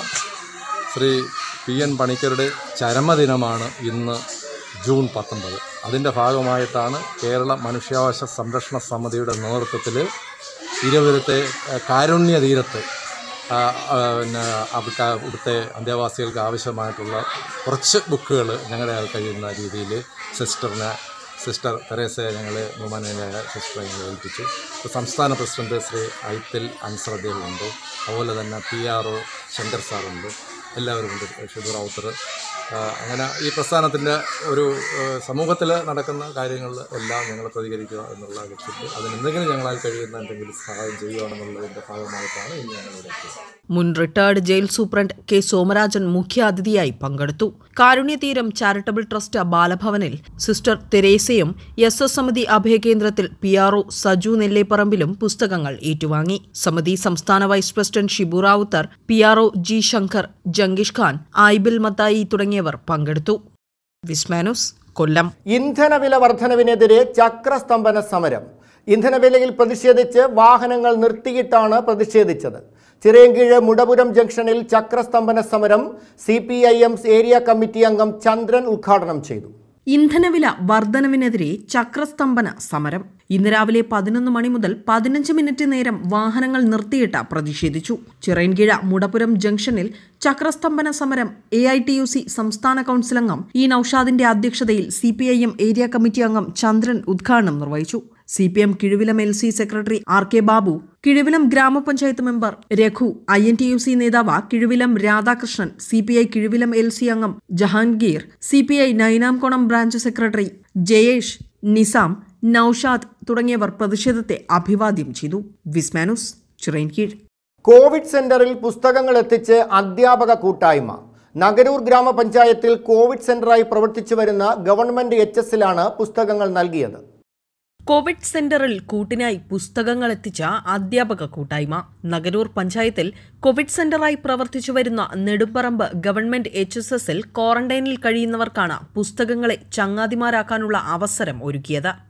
ശ്രീ പി എൻ പണിക്കരുടെ ചരമദിനമാണ് ഇന്ന് ജൂൺ പത്തൊമ്പത് അതിൻ്റെ ഭാഗമായിട്ടാണ് കേരള മനുഷ്യാവകാശ സംരക്ഷണ സമിതിയുടെ നേതൃത്വത്തിൽ ഇരുവരത്തെ ആ, കാരുണ്യ തീരത്ത് ആ, ആ, പിന്നെ അവർക്ക് ഇവിടുത്തെ അന്തേവാസികൾക്ക് ആവശ്യമായിട്ടുള്ള കുറച്ച് ബുക്കുകൾ ഞങ്ങളുടെ കഴിയുന്ന രീതിയിൽ സിസ്റ്ററിനെ സിസ്റ്റർ തെരേസയെ ഞങ്ങൾ ബഹുമാനായ സിസ്റ്ററെ ഞങ്ങൾ ഏൽപ്പിച്ചു ഇപ്പോൾ സംസ്ഥാന പ്രസിഡന്റ് ശ്രീ ഐത്തിൽ അൻസർ അദ്ദേഹമുണ്ട് അതുപോലെ തന്നെ പി ആർ ഒ ശങ്കർ സാറുണ്ട് എല്ലാവരും ഉണ്ട് ഷിബു റാവുത്തർ അങ്ങനെ ഈ പ്രസ്ഥാനത്തിൻ്റെ ഒരു സമൂഹത്തിൽ നടക്കുന്ന കാര്യങ്ങൾ എല്ലാം ഞങ്ങൾ പ്രതികരിക്കുക എന്നുള്ള ലക്ഷ്യത്തിൽ അതിന് എന്തെങ്കിലും ഞങ്ങളാൽ കഴിയുന്ന എന്തെങ്കിലും സഹായം ചെയ്യുകയാണെന്നുള്ളതിൻ്റെ ഭാഗമായിട്ടാണ് ഇന്ന് ഞങ്ങളിവിടെ എത്തിയത് മുൻ retired jail superintendent K Somarajan മുഖ്യാതിഥിയായി പങ്കെടുത്തു കാരുണ്യതീരം ചാരിറ്റബിൾ ട്രസ്റ്റ് ബാലഭവനിൽ സിസ്റ്റർ തെരേസയും എസ് എസ് സമിതി അഭയകേന്ദ്രത്തിൽ പി ആർ ഒ സജു നെല്ലേപ്പറമ്പിലും പുസ്തകങ്ങൾ ഏറ്റുവാങ്ങി സമിതി സംസ്ഥാന vice president Shibu Rawther P R O G Shankar Jangeesh Khan ആയിബിൽ മത്തായി തുടങ്ങിയവർ പങ്കെടുത്തു വിസ്മാനുസ് കൊല്ലം ഇന്ധനവില വർധനവിനെതിരെ ചക്രസ്തംഭന സമരം ഇന്ധനവിലയിൽ പ്രതിഷേധിച്ച് വാഹനങ്ങൾ നിർത്തിയിട്ടാണ് പ്രതിഷേധിച്ചത് ചിറയൻകീഴ് മുടപുരം ജംഗ്ഷനിൽ ചക്രസ്തംഭന സമരം C P I M area committee അംഗം ചന്ദ്രൻ ഉദ്ഘാടനം ചെയ്തു ഇന്ധനവില വർധനവിനെതിരെ ചക്രസ്തംഭന സമരം ഇന്ന് രാവിലെ പതിനൊന്ന് മണി മുതൽ പതിനഞ്ച് മിനിറ്റ് നേരം വാഹനങ്ങൾ നിർത്തിയിട്ട് പ്രതിഷേധിച്ചു ചിറയൻകീഴ മുടപുരം ജംഗ്ഷനിൽ ചക്രസ്തംഭന സമരം A I T U C സംസ്ഥാന കൗൺസിൽ അംഗം ഇ നൌഷാദിന്റെ അധ്യക്ഷതയിൽ C P I M area committee അംഗം ചന്ദ്രൻ ഉദ്ഘാടനം നിർവഹിച്ചു C P M Kizhuvilam L C secretary R K Babu Kizhuvilam ഗ്രാമപഞ്ചായത്ത് member Raghu I N T U C നേതാവ് Kizhuvilam Radhakrishnan C P I Kizhuvilam L C അംഗം Jahangir C P I Nainamkonam branch secretary Jayesh Nizam Noushad തുടങ്ങിയവർ പ്രതിഷേധത്തെ അഭിവാദ്യം ചെയ്തു വിസ്മാനുസ് ചിറയൻകീഴ് കോവിഡ് സെന്ററിൽ പുസ്തകങ്ങൾ എത്തിച്ച് അധ്യാപക കൂട്ടായ്മ നഗരൂർ ഗ്രാമപഞ്ചായത്തിൽ കോവിഡ് സെന്ററായി പ്രവർത്തിച്ചു വരുന്ന ഗവൺമെന്റ് എച്ച് എസിലാണ് പുസ്തകങ്ങൾ നൽകിയത് കോവിഡ് സെന്ററിൽ കൂട്ടിനായി പുസ്തകങ്ങൾ എത്തിച്ച അധ്യാപക കൂട്ടായ്മ നഗരൂർ പഞ്ചായത്തിൽ കോവിഡ് സെന്ററായി പ്രവർത്തിച്ചു വരുന്ന നെടുമ്പറമ്പ് ഗവൺമെന്റ് എച്ച് എസ് എസിൽ ക്വാറന്റൈനിൽ കഴിയുന്നവർക്കാണ് പുസ്തകങ്ങളെ ചങ്ങാതിമാരാക്കാനുള്ള അവസരം ഒരുക്കിയത്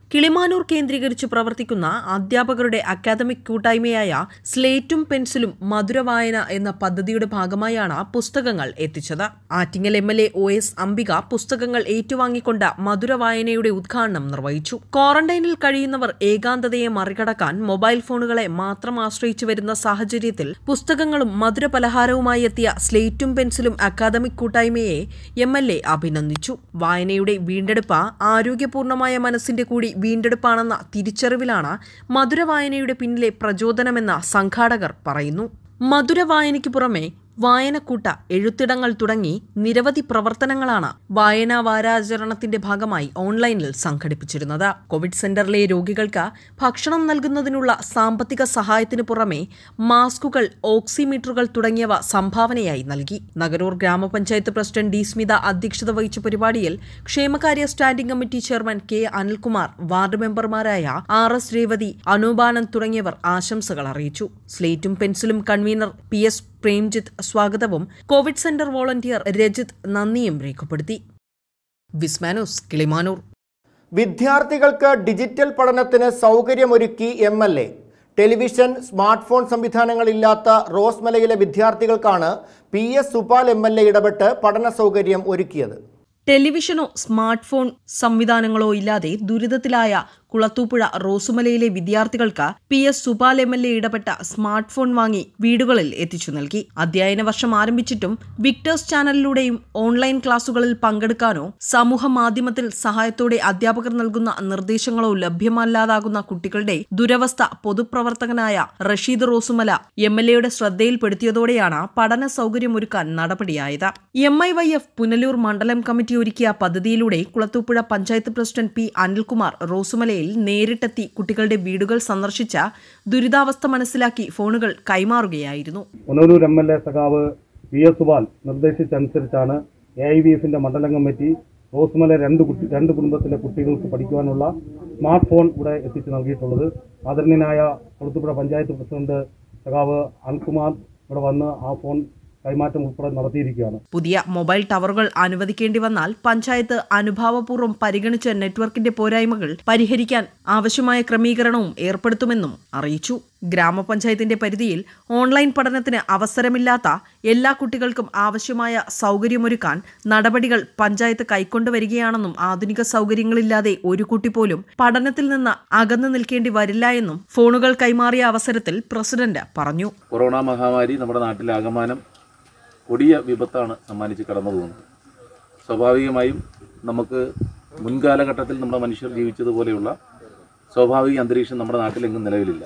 കിളിമാനൂർ കേന്ദ്രീകരിച്ച് പ്രവർത്തിക്കുന്ന അധ്യാപകരുടെ അക്കാദമിക് കൂട്ടായ്മയായ സ്ലേറ്റും പെൻസിലും മധുരവായന എന്ന പദ്ധതിയുടെ ഭാഗമായാണ് പുസ്തകങ്ങൾ എത്തിച്ചത് Attingal M L A O S Ambika പുസ്തകങ്ങൾ ഏറ്റുവാങ്ങിക്കൊണ്ട് മധുരവായനയുടെ ഉദ്ഘാടനം നിർവഹിച്ചു ക്വാറന്റൈനിൽ കഴിയുന്നവർ ഏകാന്തതയെ മറികടക്കാൻ മൊബൈൽ ഫോണുകളെ മാത്രം ആശ്രയിച്ചു വരുന്ന സാഹചര്യത്തിൽ പുസ്തകങ്ങളും മധുരപലഹാരവുമായി എത്തിയ സ്ലേറ്റും പെൻസിലും അക്കാദമിക് കൂട്ടായ്മയെ എം എൽ എ അഭിനന്ദിച്ചു വായനയുടെ വീണ്ടെടുപ്പ് ആരോഗ്യപൂർണമായ മനസ്സിന്റെ കൂടി വീണ്ടെടുപ്പാണെന്ന തിരിച്ചറിവിലാണ് മധുരവായനയുടെ പിന്നിലെ പ്രചോദനമെന്ന് സംഘാടകർ പറയുന്നു മധുരവായനയ്ക്ക് പുറമെ വായനക്കൂട്ട എഴുത്തിടങ്ങൾ തുടങ്ങി നിരവധി പ്രവർത്തനങ്ങളാണ് വായനാ വാരാചരണത്തിന്റെ ഭാഗമായി ഓൺലൈനിൽ സംഘടിപ്പിച്ചിരുന്നത് കോവിഡ് സെന്ററിലെ രോഗികൾക്ക് ഭക്ഷണം നൽകുന്നതിനുള്ള സാമ്പത്തിക സഹായത്തിനു പുറമെ മാസ്കുകൾ ഓക്സിമീറ്ററുകൾ തുടങ്ങിയവ സംഭാവനയായി നൽകി നഗരൂർ ഗ്രാമപഞ്ചായത്ത് പ്രസിഡന്റ് ഡി സ്മിത അധ്യക്ഷത വഹിച്ച പരിപാടിയിൽ ക്ഷേമകാര്യ standing committee chairman K Anilkumar ward മെമ്പർമാരായ ആർ എസ് രേവതി അനൂപാനന്ദ് തുടങ്ങിയവർ ആശംസകൾ അറിയിച്ചു സ്ലേറ്റും പെൻസിലും കൺവീനർ പി എസ് പ്രേംജിത്ത് സ്വാഗതവും കോവിഡ് സെന്റർ വോളണ്ടിയർ രജിത് നന്ദിയും രേഖപ്പെടുത്തി വിസ്മാനോസ് കിളിമാനൂർ വിദ്യാർത്ഥികൾക്ക് ഡിജിറ്റൽ പഠനത്തിന് സൗകര്യമൊരുക്കി M L A television smart phone സംവിധാനങ്ങളില്ലാത്ത റോസ്മലയിലെ വിദ്യാർത്ഥികൾക്കാണ് P S Supal M L A ഇടപെട്ട് പഠന സൗകര്യം ഒരുക്കിയത് ടെലിവിഷനോ സ്മാർട്ട് ഫോൺ സംവിധാനങ്ങളോ ഇല്ലാതെ ദുരിതത്തിലായ കുളത്തൂപ്പുഴ റോസുമലയിലെ വിദ്യാർത്ഥികൾക്ക് P S Supal M L A ഇടപെട്ട സ്മാർട്ട് ഫോൺ വാങ്ങി വീടുകളിൽ എത്തിച്ചു നൽകി അധ്യയന വർഷം ആരംഭിച്ചിട്ടും വിക്ടേഴ്സ് ചാനലിലൂടെയും ഓൺലൈൻ ക്ലാസുകളിൽ പങ്കെടുക്കാനോ സമൂഹ മാധ്യമത്തിൽ സഹായത്തോടെ അധ്യാപകർ നൽകുന്ന നിർദ്ദേശങ്ങളോ ലഭ്യമല്ലാതാകുന്ന കുട്ടികളുടെ ദുരവസ്ഥ പൊതുപ്രവർത്തകനായ റഷീദ് റോസുമല എം എൽ എയുടെ ശ്രദ്ധയിൽപ്പെടുത്തിയതോടെയാണ് പഠന സൗകര്യമൊരുക്കാൻ നടപടിയായത് M I Y F Punalur മണ്ഡലം കമ്മിറ്റി ഒരുക്കിയ പദ്ധതിയിലൂടെ കുളത്തൂപ്പുഴ പഞ്ചായത്ത് പ്രസിഡന്റ് പി അനിൽകുമാർ റോസുമലയിൽ നേരിട്ടെത്തി കുട്ടികളുടെ വീടുകൾ സന്ദർശിച്ച ദുരിതാവസ്ഥ മനസ്സിലാക്കി ഫോണുകൾ കൈമാറുകയായിരുന്നു പുനലൂർ എം എൽ എ സഖാവ് വി എസ് സുബാൽ നിർദ്ദേശിച്ചനുസരിച്ചാണ് എ ഐ വി എഫിന്റെ മണ്ഡലം കമ്മിറ്റി റോസ്മല രണ്ട് കുട്ടി രണ്ട് കുടുംബത്തിലെ കുട്ടികൾക്ക് പഠിക്കുവാനുള്ള സ്മാർട്ട് ഫോൺ ഇവിടെ എത്തിച്ചു നൽകിയിട്ടുള്ളത് ആദരണീയനായ കൊളുത്തുപുഴ പഞ്ചായത്ത് പ്രസിഡന്റ് സഖാവ് അനിൽകുമാർ ഇവിടെ വന്ന് ആ ഫോൺ കൈമാറ്റം ഉൾപ്പെടെ നടത്തിയിരിക്കുകയാണ് പുതിയ മൊബൈൽ ടവറുകൾ അനുവദിക്കേണ്ടി വന്നാൽ പഞ്ചായത്ത് അനുഭാവപൂർവ്വം പരിഗണിച്ച് നെറ്റ്വർക്കിന്റെ പോരായ്മകൾ പരിഹരിക്കാൻ ആവശ്യമായ ക്രമീകരണവും ഏർപ്പെടുത്തുമെന്നും അറിയിച്ചു ഗ്രാമപഞ്ചായത്തിന്റെ പരിധിയിൽ ഓൺലൈൻ പഠനത്തിന് അവസരമില്ലാത്ത എല്ലാ കുട്ടികൾക്കും ആവശ്യമായ സൗകര്യമൊരുക്കാൻ നടപടികൾ പഞ്ചായത്ത് കൈക്കൊണ്ടുവരികയാണെന്നും ആധുനിക സൗകര്യങ്ങളില്ലാതെ ഒരു കുട്ടി പോലും പഠനത്തിൽ നിന്ന് അകന്നു നിൽക്കേണ്ടി വരില്ല എന്നും ഫോണുകൾ കൈമാറിയ അവസരത്തിൽ പ്രസിഡന്റ് പറഞ്ഞു കൊറോണ മഹാമാരി നമ്മുടെ നാട്ടിലെ ആകമാനം കൊടിയ വിപത്താണ് സമ്മാനിച്ച് കടന്നു പോകുന്നത് സ്വാഭാവികമായും നമുക്ക് മുൻകാലഘട്ടത്തിൽ നമ്മുടെ മനുഷ്യർ ജീവിച്ചതുപോലെയുള്ള സ്വാഭാവിക അന്തരീക്ഷം നമ്മുടെ നാട്ടിലെങ്ങും നിലവിലില്ല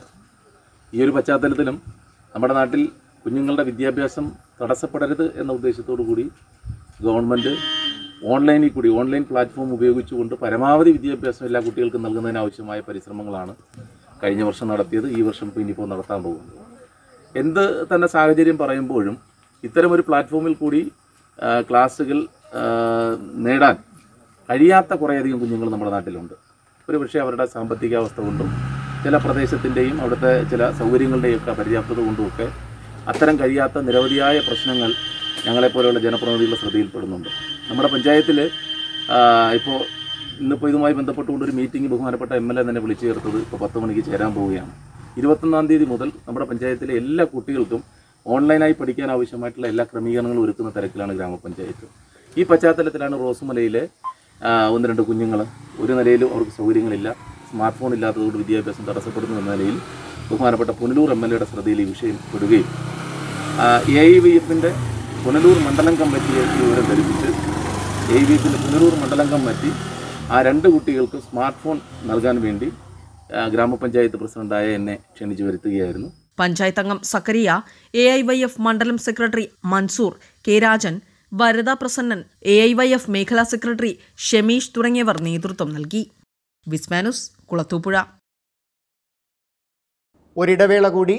ഈ ഒരു പശ്ചാത്തലത്തിലും നമ്മുടെ നാട്ടിൽ കുഞ്ഞുങ്ങളുടെ വിദ്യാഭ്യാസം തടസ്സപ്പെടരുത് എന്ന ഉദ്ദേശത്തോടു കൂടി ഗവൺമെൻറ് ഓൺലൈനിൽ കൂടി ഓൺലൈൻ പ്ലാറ്റ്ഫോം ഉപയോഗിച്ചുകൊണ്ട് പരമാവധി വിദ്യാഭ്യാസം എല്ലാ കുട്ടികൾക്കും നൽകുന്നതിന് ആവശ്യമായ പരിശ്രമങ്ങളാണ് കഴിഞ്ഞ വർഷം നടത്തിയത് ഈ വർഷം ഇപ്പോൾ ഇനിയിപ്പോൾ നടത്താൻ പോകുന്നത് എന്ത് തന്നെ സാഹചര്യം പറയുമ്പോഴും ഇത്തരമൊരു പ്ലാറ്റ്ഫോമിൽ കൂടി ആ, ക്ലാസ്സുകൾ ആ, നേടാൻ കഴിയാത്ത കുറേയധികം കുഞ്ഞുങ്ങൾ നമ്മുടെ നാട്ടിലുണ്ട് ഒരു പക്ഷേ അവരുടെ സാമ്പത്തികാവസ്ഥ കൊണ്ടും ചില പ്രദേശത്തിൻ്റെയും അവിടുത്തെ ചില സൗകര്യങ്ങളുടെയും ഒക്കെ പര്യാപ്തത കൊണ്ടുമൊക്കെ അത്തരം കഴിയാത്ത നിരവധിയായ പ്രശ്നങ്ങൾ ഞങ്ങളെപ്പോലെയുള്ള ജനപ്രതിനിധികളുടെ ശ്രദ്ധയിൽപ്പെടുന്നുണ്ട് നമ്മുടെ പഞ്ചായത്തിൽ ഇപ്പോൾ ഇന്നിപ്പോൾ ഇതുമായി ബന്ധപ്പെട്ടുകൊണ്ട് ഒരു മീറ്റിംഗ് ബഹുമാനപ്പെട്ട എം എൽ എ തന്നെ വിളിച്ചു ചേർത്തത് ഇപ്പോൾ പത്ത് മണിക്ക് ചേരാൻ പോവുകയാണ് ഇരുപത്തൊന്നാം തീയതി മുതൽ നമ്മുടെ പഞ്ചായത്തിലെ എല്ലാ കുട്ടികൾക്കും ഓൺലൈനായി പഠിക്കാൻ ആവശ്യമായിട്ടുള്ള എല്ലാ ക്രമീകരണങ്ങളും ഒരുക്കുന്ന തിരക്കിലാണ് ഗ്രാമപഞ്ചായത്ത് ഈ പശ്ചാത്തലത്തിലാണ് റോസുമലയിലെ ആ, ഒന്ന് രണ്ട് കുഞ്ഞുങ്ങൾ ഒരു നിലയിലും അവർക്ക് സൗകര്യങ്ങളില്ല സ്മാർട്ട് ഫോൺ ഇല്ലാത്തതുകൊണ്ട് വിദ്യാഭ്യാസം തടസ്സപ്പെടുന്നു എന്ന നിലയിൽ ബഹുമാനപ്പെട്ട പുനലൂർ എം എൽ എയുടെ ശ്രദ്ധയിൽ ഈ വിഷയം പെടുകയും എ ഐ വി എഫിൻ്റെ പുനലൂർ മണ്ഡലം കമ്മിറ്റിയെ ഈ വിവരം ധരിപ്പിച്ച് എ ഐ വി എഫിൻ്റെ പുനലൂർ മണ്ഡലം കമ്മിറ്റി ആ രണ്ട് കുട്ടികൾക്ക് സ്മാർട്ട് ഫോൺ നൽകാൻ വേണ്ടി ആ, ഗ്രാമപഞ്ചായത്ത് പ്രസിഡന്റായ എന്നെ ക്ഷണിച്ചു വരുത്തുകയായിരുന്നു പഞ്ചായത്ത് അംഗം Zachariah A I Y F മണ്ഡലം secretary Mansoor K Rajan Varada Prasannan A I Y F മേഖലാ സെക്രട്ടറി ഷെമീഷ് തുടങ്ങിയവർ നേതൃത്വം നൽകി വിസ്മാനുസ് കുളത്തൂപ്പുഴ ഒരിടവേള കൂടി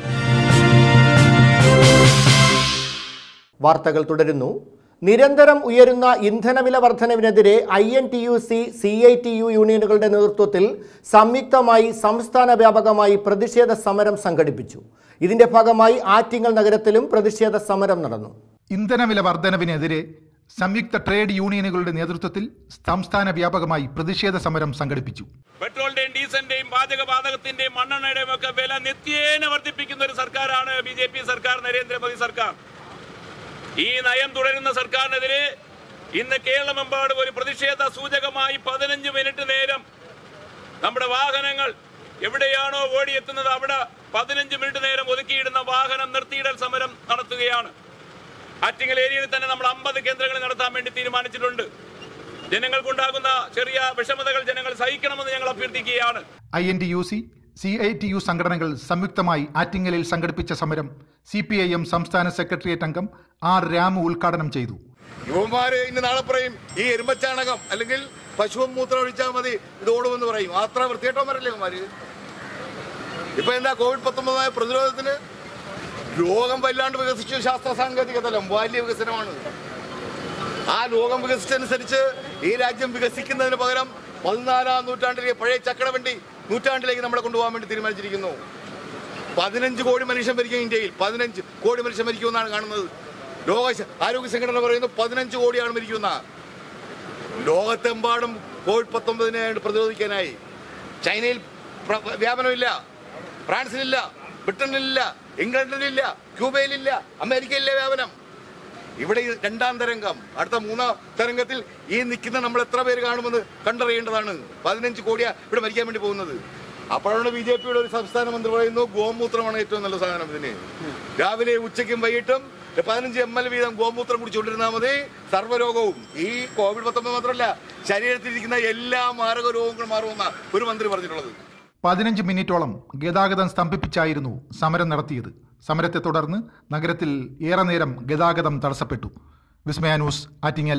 വാർത്തകൾ തുടരുന്നു നിരന്തരം ഉയരുന്ന ഇന്ധനവില വർധനവിനെതിരെ I N T U C C I T U യൂണിയനുകളുടെ നേതൃത്വത്തിൽ സംയുക്തമായി സംസ്ഥാന വ്യാപകമായി പ്രതിഷേധ സമരം സംഘടിപ്പിച്ചു ഇതിന്റെ ഭാഗമായി ആറ്റിങ്ങൽ നഗരത്തിലും പ്രതിഷേധ സമരം നടന്നു ഇന്ധനവില വർധനവിനെതിരെ സംയുക്ത ട്രേഡ് യൂണിയനുകളുടെ നേതൃത്വത്തിൽ സംസ്ഥാന വ്യാപകമായി പ്രതിഷേധ സമരം സംഘടിപ്പിച്ചു പെട്രോളിന്റെയും ഡീസലിന്റെയും പാചക വാതകത്തിന്റെയും മണ്ണെണ്ണയുടെയും ഒക്കെ വില നിത്യേന വർദ്ധിപ്പിക്കുന്ന ഒരു സർക്കാരാണ് ബി ജെ പി സർക്കാർ നരേന്ദ്രമോദി സർക്കാർ ഈ നയം തുടരുന്ന സർക്കാരിനെതിരെ ഇന്ന് കേരളമെമ്പാടും ഒരു പ്രതിഷേധ സൂചകമായി പതിനഞ്ച് മിനിറ്റ് നേരം നമ്മുടെ വാഹനങ്ങൾ എവിടെയാണോ ഓടിയെത്തുന്നത് അവിടെ പതിനഞ്ച് മിനിറ്റ് നേരം ഒതുക്കിയിടുന്ന വാഹനം നിർത്തിയിടൽ സമരം നടത്തുകയാണ് ആറ്റിങ്ങൽ ഏരിയയിൽ തന്നെ നമ്മൾ അമ്പത് കേന്ദ്രങ്ങൾ നടത്താൻ വേണ്ടി തീരുമാനിച്ചിട്ടുണ്ട് ജനങ്ങൾക്കുണ്ടാകുന്ന ചെറിയ വിഷമതകൾ ജനങ്ങൾ സഹിക്കണമെന്ന് ഞങ്ങൾ അഭ്യർത്ഥിക്കുകയാണ് I N T U C C I T U സംഘടനകൾ സംയുക്തമായി ആറ്റിങ്ങലിൽ സംഘടിപ്പിച്ച സമരം സി പി ഐ എം സംസ്ഥാന സെക്രട്ടേറിയറ്റ് അംഗം ആർ രാമു ഉദ്ഘാടനം ചെയ്തു യുവമാര് ഇന്ന് നാളെ പറയും ഈ എരുമച്ചാണകം അല്ലെങ്കിൽ പശുവും മൂത്രം ഒഴിച്ചാൽ മതി ഇത് ഓടുമെന്ന് പറയും അത്ര വൃത്തികെട്ടവന്മാരല്ലേ ഇവന്മാര് ഇപ്പൊ എന്താ കോവിഡ് പത്തൊമ്പതായ പ്രതിരോധത്തിന് ലോകം വല്ലാണ്ട് വികസിച്ചു ശാസ്ത്ര സാങ്കേതിക തലം വലിയ വികസനമാണ് ആ ലോകം വികസിച്ചനുസരിച്ച് ഈ രാജ്യം വികസിക്കുന്നതിന് പകരം പതിനാലാം നൂറ്റാണ്ടിലെ പഴയ ചക്രവണ്ടി നൂറ്റാണ്ടിലേക്ക് നമ്മളെ കൊണ്ടുപോകാൻ വേണ്ടി തീരുമാനിച്ചിരിക്കുന്നു പതിനഞ്ച് കോടി മനുഷ്യൻ മരിക്കും ഇന്ത്യയിൽ പതിനഞ്ച് കോടി മനുഷ്യൻ മരിക്കുമെന്നാണ് കാണുന്നത് ലോക ശ- ആരോഗ്യ സംഘടന പറയുന്നു പതിനഞ്ച് കോടിയാണ് മരിക്കുന്ന ലോകത്തെമ്പാടും കോവിഡ് പത്തൊമ്പതിനെ പ്രതിരോധിക്കാനായി ചൈനയിൽ പ്ര- വ്യാപനമില്ല ഫ്രാൻസിലില്ല ബ്രിട്ടനിലില്ല ഇംഗ്ലണ്ടിലില്ല ക്യൂബയിലില്ല അമേരിക്കയിലില്ല വ്യാപനം ഇവിടെ ഈ രണ്ടാം തരംഗം അടുത്ത മൂന്നാം തരംഗത്തിൽ ഈ നിൽക്കുന്ന നമ്മൾ എത്ര പേര് കാണുമെന്ന് കണ്ടറിയേണ്ടതാണ് പതിനഞ്ച് കോടിയാ ഇവിടെ മരിക്കാൻ വേണ്ടി പോകുന്നത് അപ്പോഴാണ് ബി ജെ പിയുടെ ഒരു സംസ്ഥാന മന്ത്രി പറയുന്നു ഗോമൂത്രമാണ് ഏറ്റവും നല്ല സാധനം ഇതിന് രാവിലെ ഉച്ചയ്ക്കും വൈകിട്ടും പതിനഞ്ച് എം എൽ വീതം ഗോമൂത്രം കുടിച്ചുകൊണ്ടിരുന്നാൽ മതി സർവ്വരോഗവും ഈ കോവിഡ് പത്തൊമ്പത് മാത്രമല്ല ശരീരത്തിലിരിക്കുന്ന എല്ലാ മാരക രോഗങ്ങളും മാറുമെന്ന ഒരു മന്ത്രി പറഞ്ഞിട്ടുള്ളത് പതിനഞ്ച് മിനിറ്റോളം ഗതാഗതം സ്തംഭിപ്പിച്ചായിരുന്നു സമരം നടത്തിയത് സമരത്തെ തുടർന്ന് നഗരത്തിൽ ഏറെ നേരം ഗതാഗതം തടസ്സപ്പെട്ടു വിസ്മയ ന്യൂസ് ആറ്റിങ്ങൽ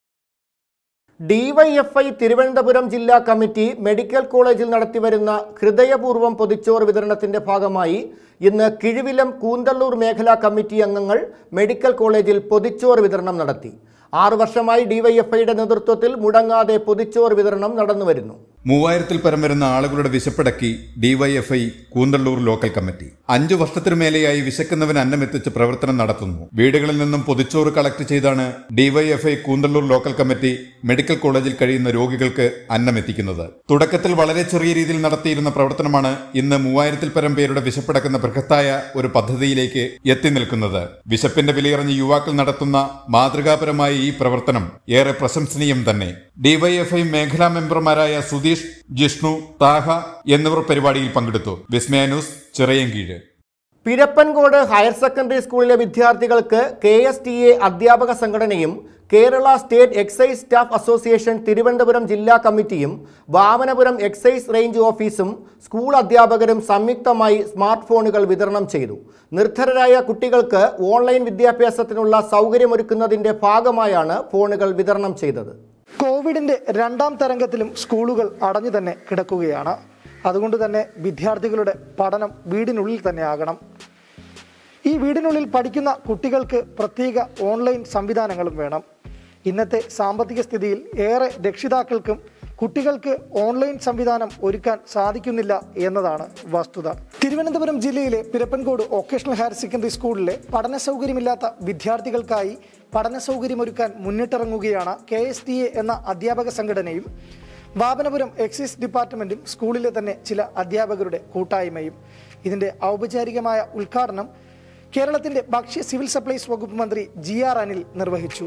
ഡിവൈഎഫ്ഐ തിരുവനന്തപുരം ജില്ലാ കമ്മിറ്റി മെഡിക്കൽ കോളേജിൽ നടത്തിവരുന്ന ഹൃദയപൂർവ്വം പൊതിച്ചോറ് വിതരണത്തിന്റെ ഭാഗമായി ഇന്ന് കിഴുവിലം കൂന്തള്ളൂർ മേഖലാ കമ്മിറ്റി അംഗങ്ങൾ മെഡിക്കൽ കോളേജിൽ പൊതിച്ചോറ് വിതരണം നടത്തി ആറു വർഷമായി ഡിവൈഎഫ്ഐയുടെ നേതൃത്വത്തിൽ മുടങ്ങാതെ പൊതിച്ചോറ് വിതരണം നടന്നുവരുന്നു മൂവായിരത്തിൽ പരം വരുന്ന ആളുകളുടെ വിശപ്പടക്കി ഡിവൈഎഫ്ഐ കൂന്തള്ളൂർ ലോക്കൽ കമ്മിറ്റി അഞ്ചു വർഷത്തിനു മേലെയായി വിശക്കുന്നവന് അന്നമെത്തിച്ച് പ്രവർത്തനം നടത്തുന്നു വീടുകളിൽ നിന്നും പൊതിച്ചോറ് കളക്ട് ചെയ്താണ് DYFI Koonthalloor local committee medical കോളേജിൽ കഴിയുന്ന രോഗികൾക്ക് അന്നമെത്തിക്കുന്നത് തുടക്കത്തിൽ വളരെ ചെറിയ രീതിയിൽ നടത്തിയിരുന്ന പ്രവർത്തനമാണ് ഇന്ന് മൂവായിരത്തിൽ പരം പേരുടെ വിശപ്പടക്കുന്ന ബൃഹത്തായ ഒരു പദ്ധതിയിലേക്ക് എത്തി നിൽക്കുന്നത് വിശപ്പിന്റെ വിലയറിഞ്ഞ് യുവാക്കൾ നടത്തുന്ന മാതൃകാപരമായ ഈ പ്രവർത്തനം ഏറെ പ്രശംസനീയം തന്നെ ഡിവൈഎഫ്ഐ മേഖലാ മെമ്പർമാരായ സുധീഷ് ജിഷ്ണു താഹ എന്നിവർ പരിപാടിയിൽ പങ്കെടുത്തു Vismaya news Chirayinkeezhu Pirappancode higher secondary സ്കൂളിലെ വിദ്യാർത്ഥികൾക്ക് കെ എസ് ടി എ അധ്യാപക സംഘടനയും Kerala state excise staff association Thiruvananthapuram ജില്ലാ കമ്മിറ്റിയും വാമനപുരം എക്സൈസ് റേഞ്ച് ഓഫീസും സ്കൂൾ അധ്യാപകരും സംയുക്തമായി സ്മാർട്ട് ഫോണുകൾ വിതരണം ചെയ്തു നിർധരരായ കുട്ടികൾക്ക് ഓൺലൈൻ വിദ്യാഭ്യാസത്തിനുള്ള സൗകര്യമൊരുക്കുന്നതിന്റെ ഭാഗമായാണ് ഫോണുകൾ വിതരണം ചെയ്തത് കോവിഡിന്റെ രണ്ടാം തരംഗത്തിലും സ്കൂളുകൾ അടഞ്ഞു തന്നെ കിടക്കുകയാണ് അതുകൊണ്ട് തന്നെ വിദ്യാർത്ഥികളുടെ പഠനം വീടിനുള്ളിൽ തന്നെ ആകണം ഈ വീടിനുള്ളിൽ പഠിക്കുന്ന കുട്ടികൾക്ക് പ്രത്യേക ഓൺലൈൻ സംവിധാനങ്ങളും വേണം ഇന്നത്തെ സാമ്പത്തിക സ്ഥിതിയിൽ ഏറെ രക്ഷിതാക്കൾക്കും കുട്ടികൾക്ക് ഓൺലൈൻ സംവിധാനം ഒരുക്കാൻ സാധിക്കുന്നില്ല എന്നതാണ് വസ്തുത തിരുവനന്തപുരം ജില്ലയിലെ പിരപ്പൻകോട് വൊക്കേഷണൽ ഹയർ സെക്കൻഡറി സ്കൂളിലെ പഠന സൗകര്യമില്ലാത്ത വിദ്യാർത്ഥികൾക്കായി പഠന സൗകര്യമൊരുക്കാൻ മുന്നിട്ടിറങ്ങുകയാണ് കെ എസ് ടി എ എന്ന അധ്യാപക സംഘടനയും വാപനപുരം എക്സൈസ് ഡിപ്പാർട്ട്മെന്റും സ്കൂളിലെ തന്നെ ചില അധ്യാപകരുടെ കൂട്ടായ്മയും ഇതിന്റെ ഔപചാരികമായ ഉദ്ഘാടനം കേരളത്തിന്റെ ഭക്ഷ്യ സിവിൽ സപ്ലൈസ് വകുപ്പ് മന്ത്രി ജി ആർ അനിൽ നിർവഹിച്ചു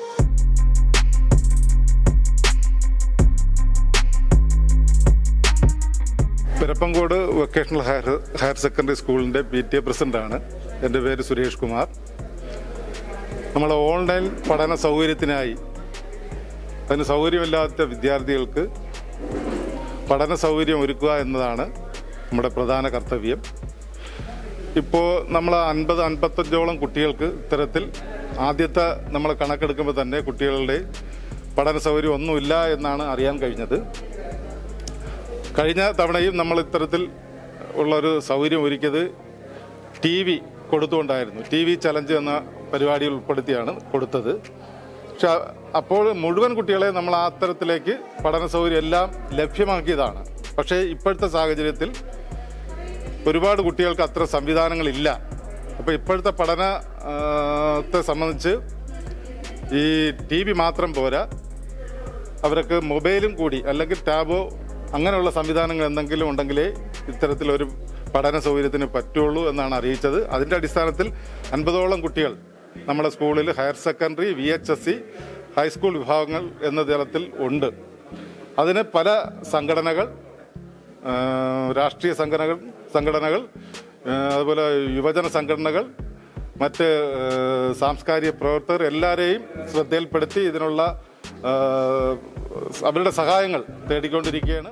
Pirappancode vocational higher higher secondary സ്കൂളിൻ്റെ പി ടി എ പ്രസിഡൻ്റാണ് എൻ്റെ പേര് സുരേഷ് കുമാർ നമ്മൾ ഓൺലൈൻ പഠന സൗകര്യത്തിനായി അതിന് സൗകര്യമില്ലാത്ത വിദ്യാർത്ഥികൾക്ക് പഠന സൗകര്യം ഒരുക്കുക എന്നതാണ് നമ്മുടെ പ്രധാന കർത്തവ്യം ഇപ്പോൾ നമ്മൾ അൻപത് അൻപത്തഞ്ചോളം കുട്ടികൾക്ക് ഇത്തരത്തിൽ ആദ്യത്തെ നമ്മൾ കണക്കെടുക്കുമ്പോൾ തന്നെ കുട്ടികളുടെ പഠന സൗകര്യം ഒന്നുമില്ല എന്നാണ് അറിയാൻ കഴിഞ്ഞത് കഴിഞ്ഞ തവണയും നമ്മൾ ഇത്തരത്തിൽ ഉള്ളൊരു സൗകര്യം ഒരുക്കിയത് ടി വി കൊടുത്തുകൊണ്ടായിരുന്നു ടി വി ചലഞ്ച് എന്ന പരിപാടിയിൽ ഉൾപ്പെടുത്തിയാണ് കൊടുത്തത് പക്ഷെ അപ്പോൾ മുഴുവൻ കുട്ടികളെ നമ്മൾ ആ അത്തരത്തിലേക്ക് പഠന സൗകര്യം എല്ലാം ലഭ്യമാക്കിയതാണ് പക്ഷേ ഇപ്പോഴത്തെ സാഹചര്യത്തിൽ ഒരുപാട് കുട്ടികൾക്ക് അത്ര സംവിധാനങ്ങളില്ല അപ്പോൾ ഇപ്പോഴത്തെ പഠനത്തെ സംബന്ധിച്ച് ഈ ടി വി മാത്രം പോരാ അവർക്ക് മൊബൈലും കൂടി അല്ലെങ്കിൽ ടാബോ അങ്ങനെയുള്ള സംവിധാനങ്ങൾ എന്തെങ്കിലും ഉണ്ടെങ്കിലേ ഇത്തരത്തിലൊരു പഠന സൗകര്യത്തിന് പറ്റുള്ളൂ എന്നാണ് അറിയിച്ചത് അതിൻ്റെ അടിസ്ഥാനത്തിൽ അൻപതോളം കുട്ടികൾ നമ്മുടെ സ്കൂളിൽ higher secondary V H S C high school വിഭാഗങ്ങൾ എന്ന തലത്തിൽ ഉണ്ട് അതിന് പല സംഘടനകൾ ആ, രാഷ്ട്രീയ സംഘടനകൾ സംഘടനകൾ ആ, അതുപോലെ യുവജന സംഘടനകൾ മറ്റ് ആ, സാംസ്കാരിക പ്രവർത്തകർ എല്ലാവരെയും ശ്രദ്ധയിൽപ്പെടുത്തി ഇതിനുള്ള ആ, അവരുടെ സഹായങ്ങൾ തേടിക്കൊണ്ടിരിക്കുകയാണ്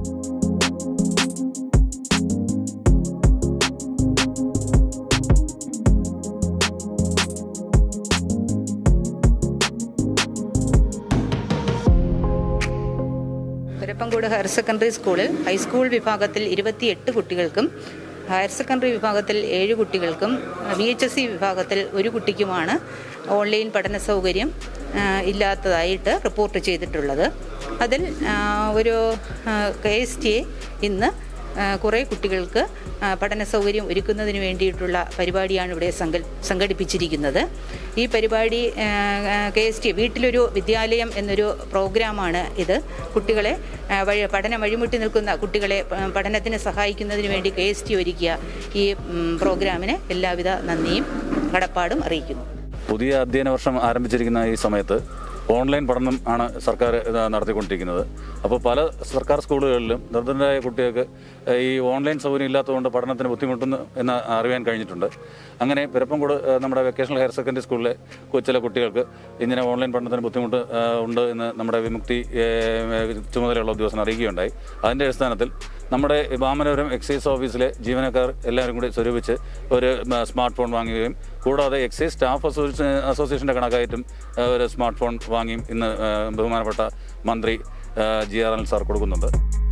പരപ്പങ്കോട് ഹയർ സെക്കൻഡറി സ്കൂളിൽ ഹൈസ്കൂൾ വിഭാഗത്തിൽ ഇരുപത്തിയെട്ട് കുട്ടികൾക്കും ഹയർ സെക്കൻഡറി വിഭാഗത്തിൽ ഏഴ് കുട്ടികൾക്കും വി എച്ച് എസ് സി വിഭാഗത്തിൽ ഒരു കുട്ടിക്കുമാണ് ഓൺലൈൻ പഠന സൗകര്യം ആ, ഇല്ലാത്തതായിട്ട് റിപ്പോർട്ട് ചെയ്തിട്ടുള്ളത് അതിൽ ആ, ഒരു കെ എസ് ടി എ ഇന്ന് ആ, കുറേ കുട്ടികൾക്ക് ആ, പഠന സൗകര്യം ഒരുക്കുന്നതിന് വേണ്ടിയിട്ടുള്ള പരിപാടിയാണ് ഇവിടെ സംഘ സംഘടിപ്പിച്ചിരിക്കുന്നത് ഈ പരിപാടി കെ എസ് ടി വീട്ടിലൊരു വിദ്യാലയം എന്നൊരു പ്രോഗ്രാമാണ് ഇത് കുട്ടികളെ ആ, വഴി പഠനം വഴിമുട്ടി നിൽക്കുന്ന കുട്ടികളെ പ- പഠനത്തിന് സഹായിക്കുന്നതിന് വേണ്ടി കെ എസ് ടി ഒരുക്കിയ ഈ ഉം, പ്രോഗ്രാമിന് എല്ലാവിധ നന്ദിയും കടപ്പാടും അറിയിക്കുന്നു പുതിയ അധ്യയന വർഷം ആരംഭിച്ചിരിക്കുന്ന ഈ സമയത്ത് ഓൺലൈൻ പഠനം ആണ് സർക്കാർ ഇത് നടത്തിക്കൊണ്ടിരിക്കുന്നത് അപ്പോൾ പല സർക്കാർ സ്കൂളുകളിലും നിർദ്ധനരായ കുട്ടികൾക്ക് ഏഹ്, ഈ ഓൺലൈൻ സൗകര്യം ഇല്ലാത്തതുകൊണ്ട് പഠനത്തിന് ബുദ്ധിമുട്ടുന്നു എന്ന് അറിയാൻ കഴിഞ്ഞിട്ടുണ്ട് അങ്ങനെ പിറപ്പംകോട് ഏഹ്, നമ്മുടെ വെക്കേഷണൽ ഹയർ സെക്കൻഡറി സ്കൂളിലെ കു- ചില കുട്ടികൾക്ക് ഇങ്ങനെ ഓൺലൈൻ പഠനത്തിന് ബുദ്ധിമുട്ട് ഏഹ്, ഉണ്ട് എന്ന് നമ്മുടെ വിമുക്തി ഏഹ്, ചുമതലയുള്ള ഉദ്യോഗസ്ഥൻ അറിയിക്കുകയുണ്ടായി അതിൻ്റെ അടിസ്ഥാനത്തിൽ നമ്മുടെ വാമനപുരം എക്സൈസ് ഓഫീസിലെ ജീവനക്കാർ എല്ലാവരും കൂടി സ്വരൂപിച്ച് ഒരു മ, സ്മാർട്ട് ഫോൺ വാങ്ങുകയും കൂടാതെ എക്സൈസ് സ്റ്റാഫ് അസോസിയേഷൻ അസോസിയേഷൻ്റെ കണക്കായിട്ടും ഏഹ്, ഒരു സ്മാർട്ട് ഫോൺ വാങ്ങിയും ഇന്ന് ഏഹ്, ബഹുമാനപ്പെട്ട മന്ത്രി ഏഹ്, ജി ആർ എൻ സാർ കൊടുക്കുന്നുണ്ട്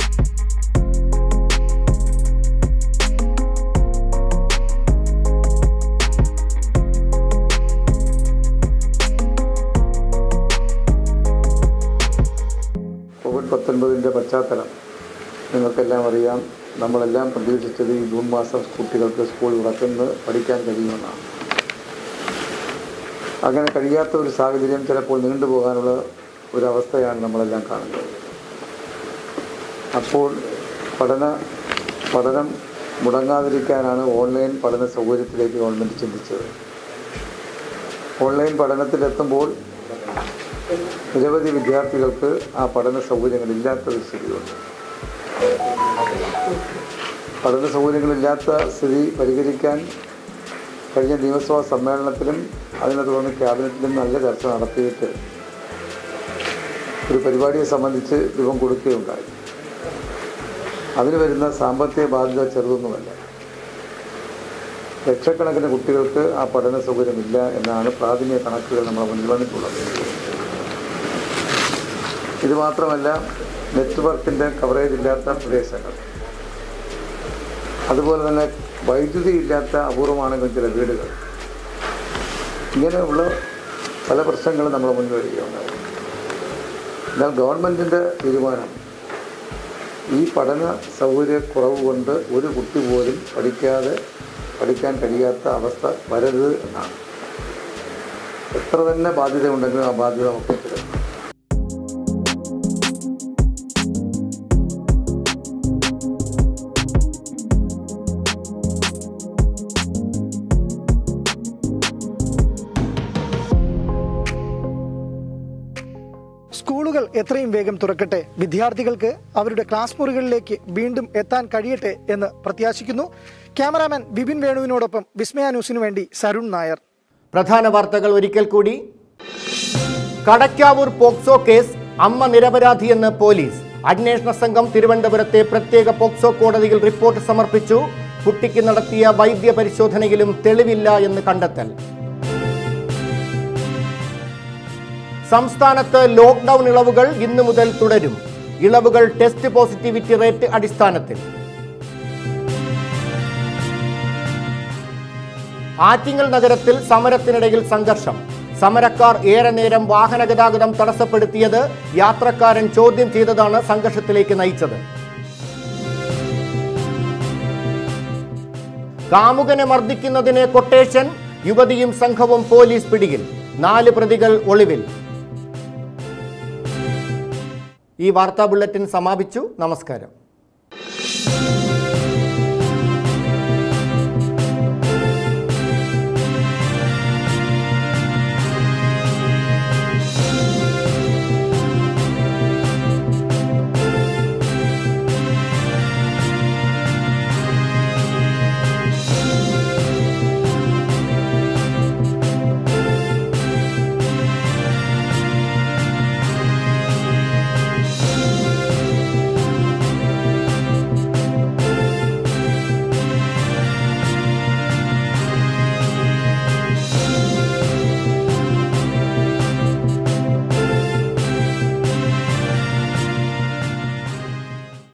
കോവിഡ് പത്തൊൻപതിൻ്റെ പശ്ചാത്തലം നിങ്ങൾക്കെല്ലാം അറിയാം നമ്മളെല്ലാം പ്രതീക്ഷിച്ചത് ഈ ജൂൺ മാസം കുട്ടികൾക്ക് സ്കൂൾ തുറക്കുന്നത് പഠിക്കാൻ കഴിയുമെന്നാണ് അങ്ങനെ കഴിയാത്ത ഒരു സാഹചര്യം ചിലപ്പോൾ നീണ്ടുപോകാനുള്ള ഒരവസ്ഥയാണ് നമ്മളെല്ലാം കാണുന്നത് അപ്പോൾ പഠന പഠനം മുടങ്ങാതിരിക്കാനാണ് ഓൺലൈൻ പഠന സൗകര്യത്തിലേക്ക് ഗവൺമെൻറ് ചിന്തിച്ചത് ഓൺലൈൻ പഠനത്തിലെത്തുമ്പോൾ നിരവധി വിദ്യാർത്ഥികൾക്ക് ആ പഠന സൗകര്യങ്ങളില്ലാത്തൊരു സ്ഥിതിയുണ്ട് പഠന സൗകര്യങ്ങളില്ലാത്ത സ്ഥിതി പരിഹരിക്കാൻ കഴിഞ്ഞ നിയമസഭാ സമ്മേളനത്തിലും അതിനെ തുടർന്ന് ക്യാബിനറ്റിലും നല്ല ചർച്ച നടത്തിയിട്ട് ഒരു പരിപാടിയെ സംബന്ധിച്ച് രൂപം കൊടുക്കുകയുണ്ടായി അതിന് വരുന്ന സാമ്പത്തിക ബാധ്യത ചെറുതൊന്നുമല്ല ലക്ഷക്കണക്കിന് കുട്ടികൾക്ക് ആ പഠന സൗകര്യമില്ല എന്നാണ് പ്രാഥമിക കണക്കുകൾ നമ്മുടെ മുന്നിൽ വന്നിട്ടുള്ളത് ഇത് മാത്രമല്ല നെറ്റ്വർക്കിൻ്റെ കവറേജ് ഇല്ലാത്ത പ്രദേശങ്ങൾ അതുപോലെ തന്നെ വൈദ്യുതി ഇല്ലാത്ത അപൂർവമാണെങ്കിലും ചില വീടുകൾ ഇങ്ങനെയുള്ള പല പ്രശ്നങ്ങളും നമ്മുടെ മുന്നിൽ വരികയുണ്ടായി എന്നാൽ ഗവൺമെൻറ്റിൻ്റെ തീരുമാനം ഈ പഠന സൗകര്യക്കുറവ് കൊണ്ട് ഒരു കുട്ടി പോലും പഠിക്കാതെ പഠിക്കാൻ കഴിയാത്ത അവസ്ഥ വരരുത് എന്നാണ് എത്ര തന്നെ ബാധ്യതയുണ്ടെങ്കിലും ആ ബാധ്യത നമുക്ക് ഏറ്റെടുക്കണം സ്കൂളുകൾ എത്രയും വേഗം തുറക്കട്ടെ വിദ്യാർത്ഥികൾക്ക് അവരുടെ ക്ലാസ് മുറികളിലേക്ക് വീണ്ടും എത്താൻ കഴിയട്ടെ എന്ന് പ്രത്യാശിക്കുന്നു ക്യാമറാമാൻ ബിപിൻ വേണുവിനോടൊപ്പം വിസ്മയ ന്യൂസിനു വേണ്ടി സരുൺ നായർ പ്രധാന വാർത്തകൾ ഒരിക്കൽ കൂടി കടക്കാവൂർ പോക്സോ കേസ് അമ്മ നിരപരാധിയെന്ന് പോലീസ് അന്വേഷണ സംഘം തിരുവനന്തപുരത്തെ പ്രത്യേക പോക്സോ കോടതിയിൽ റിപ്പോർട്ട് സമർപ്പിച്ചു കുട്ടിക്ക് നടത്തിയ വൈദ്യ പരിശോധനയിലും തെളിവില്ല എന്ന് കണ്ടെത്തൽ സംസ്ഥാനത്ത് ലോക്ക്ഡൌൺ ഇളവുകൾ ഇന്നു മുതൽ തുടരും ഇളവുകൾ ടെസ്റ്റ് പോസിറ്റിവിറ്റി റേറ്റ് അടിസ്ഥാനത്തിൽ ആറ്റിങ്ങൽ നഗരത്തിൽ സമരത്തിനിടയിൽ സംഘർഷം സമരക്കാർ ഏറെ നേരം വാഹന ഗതാഗതം തടസ്സപ്പെടുത്തിയത് യാത്രക്കാരൻ ചോദ്യം ചെയ്തതാണ് സംഘർഷത്തിലേക്ക് നയിച്ചത് കാമുകനെ മർദ്ദിക്കുന്നതിന് കൊട്ടേഷൻ യുവതിയും സംഘവും പോലീസ് പിടിയിൽ നാല് പ്രതികൾ ഒളിവിൽ ഈ വാർത്താ ബുള്ളറ്റിൻ സമാപിച്ചു നമസ്കാരം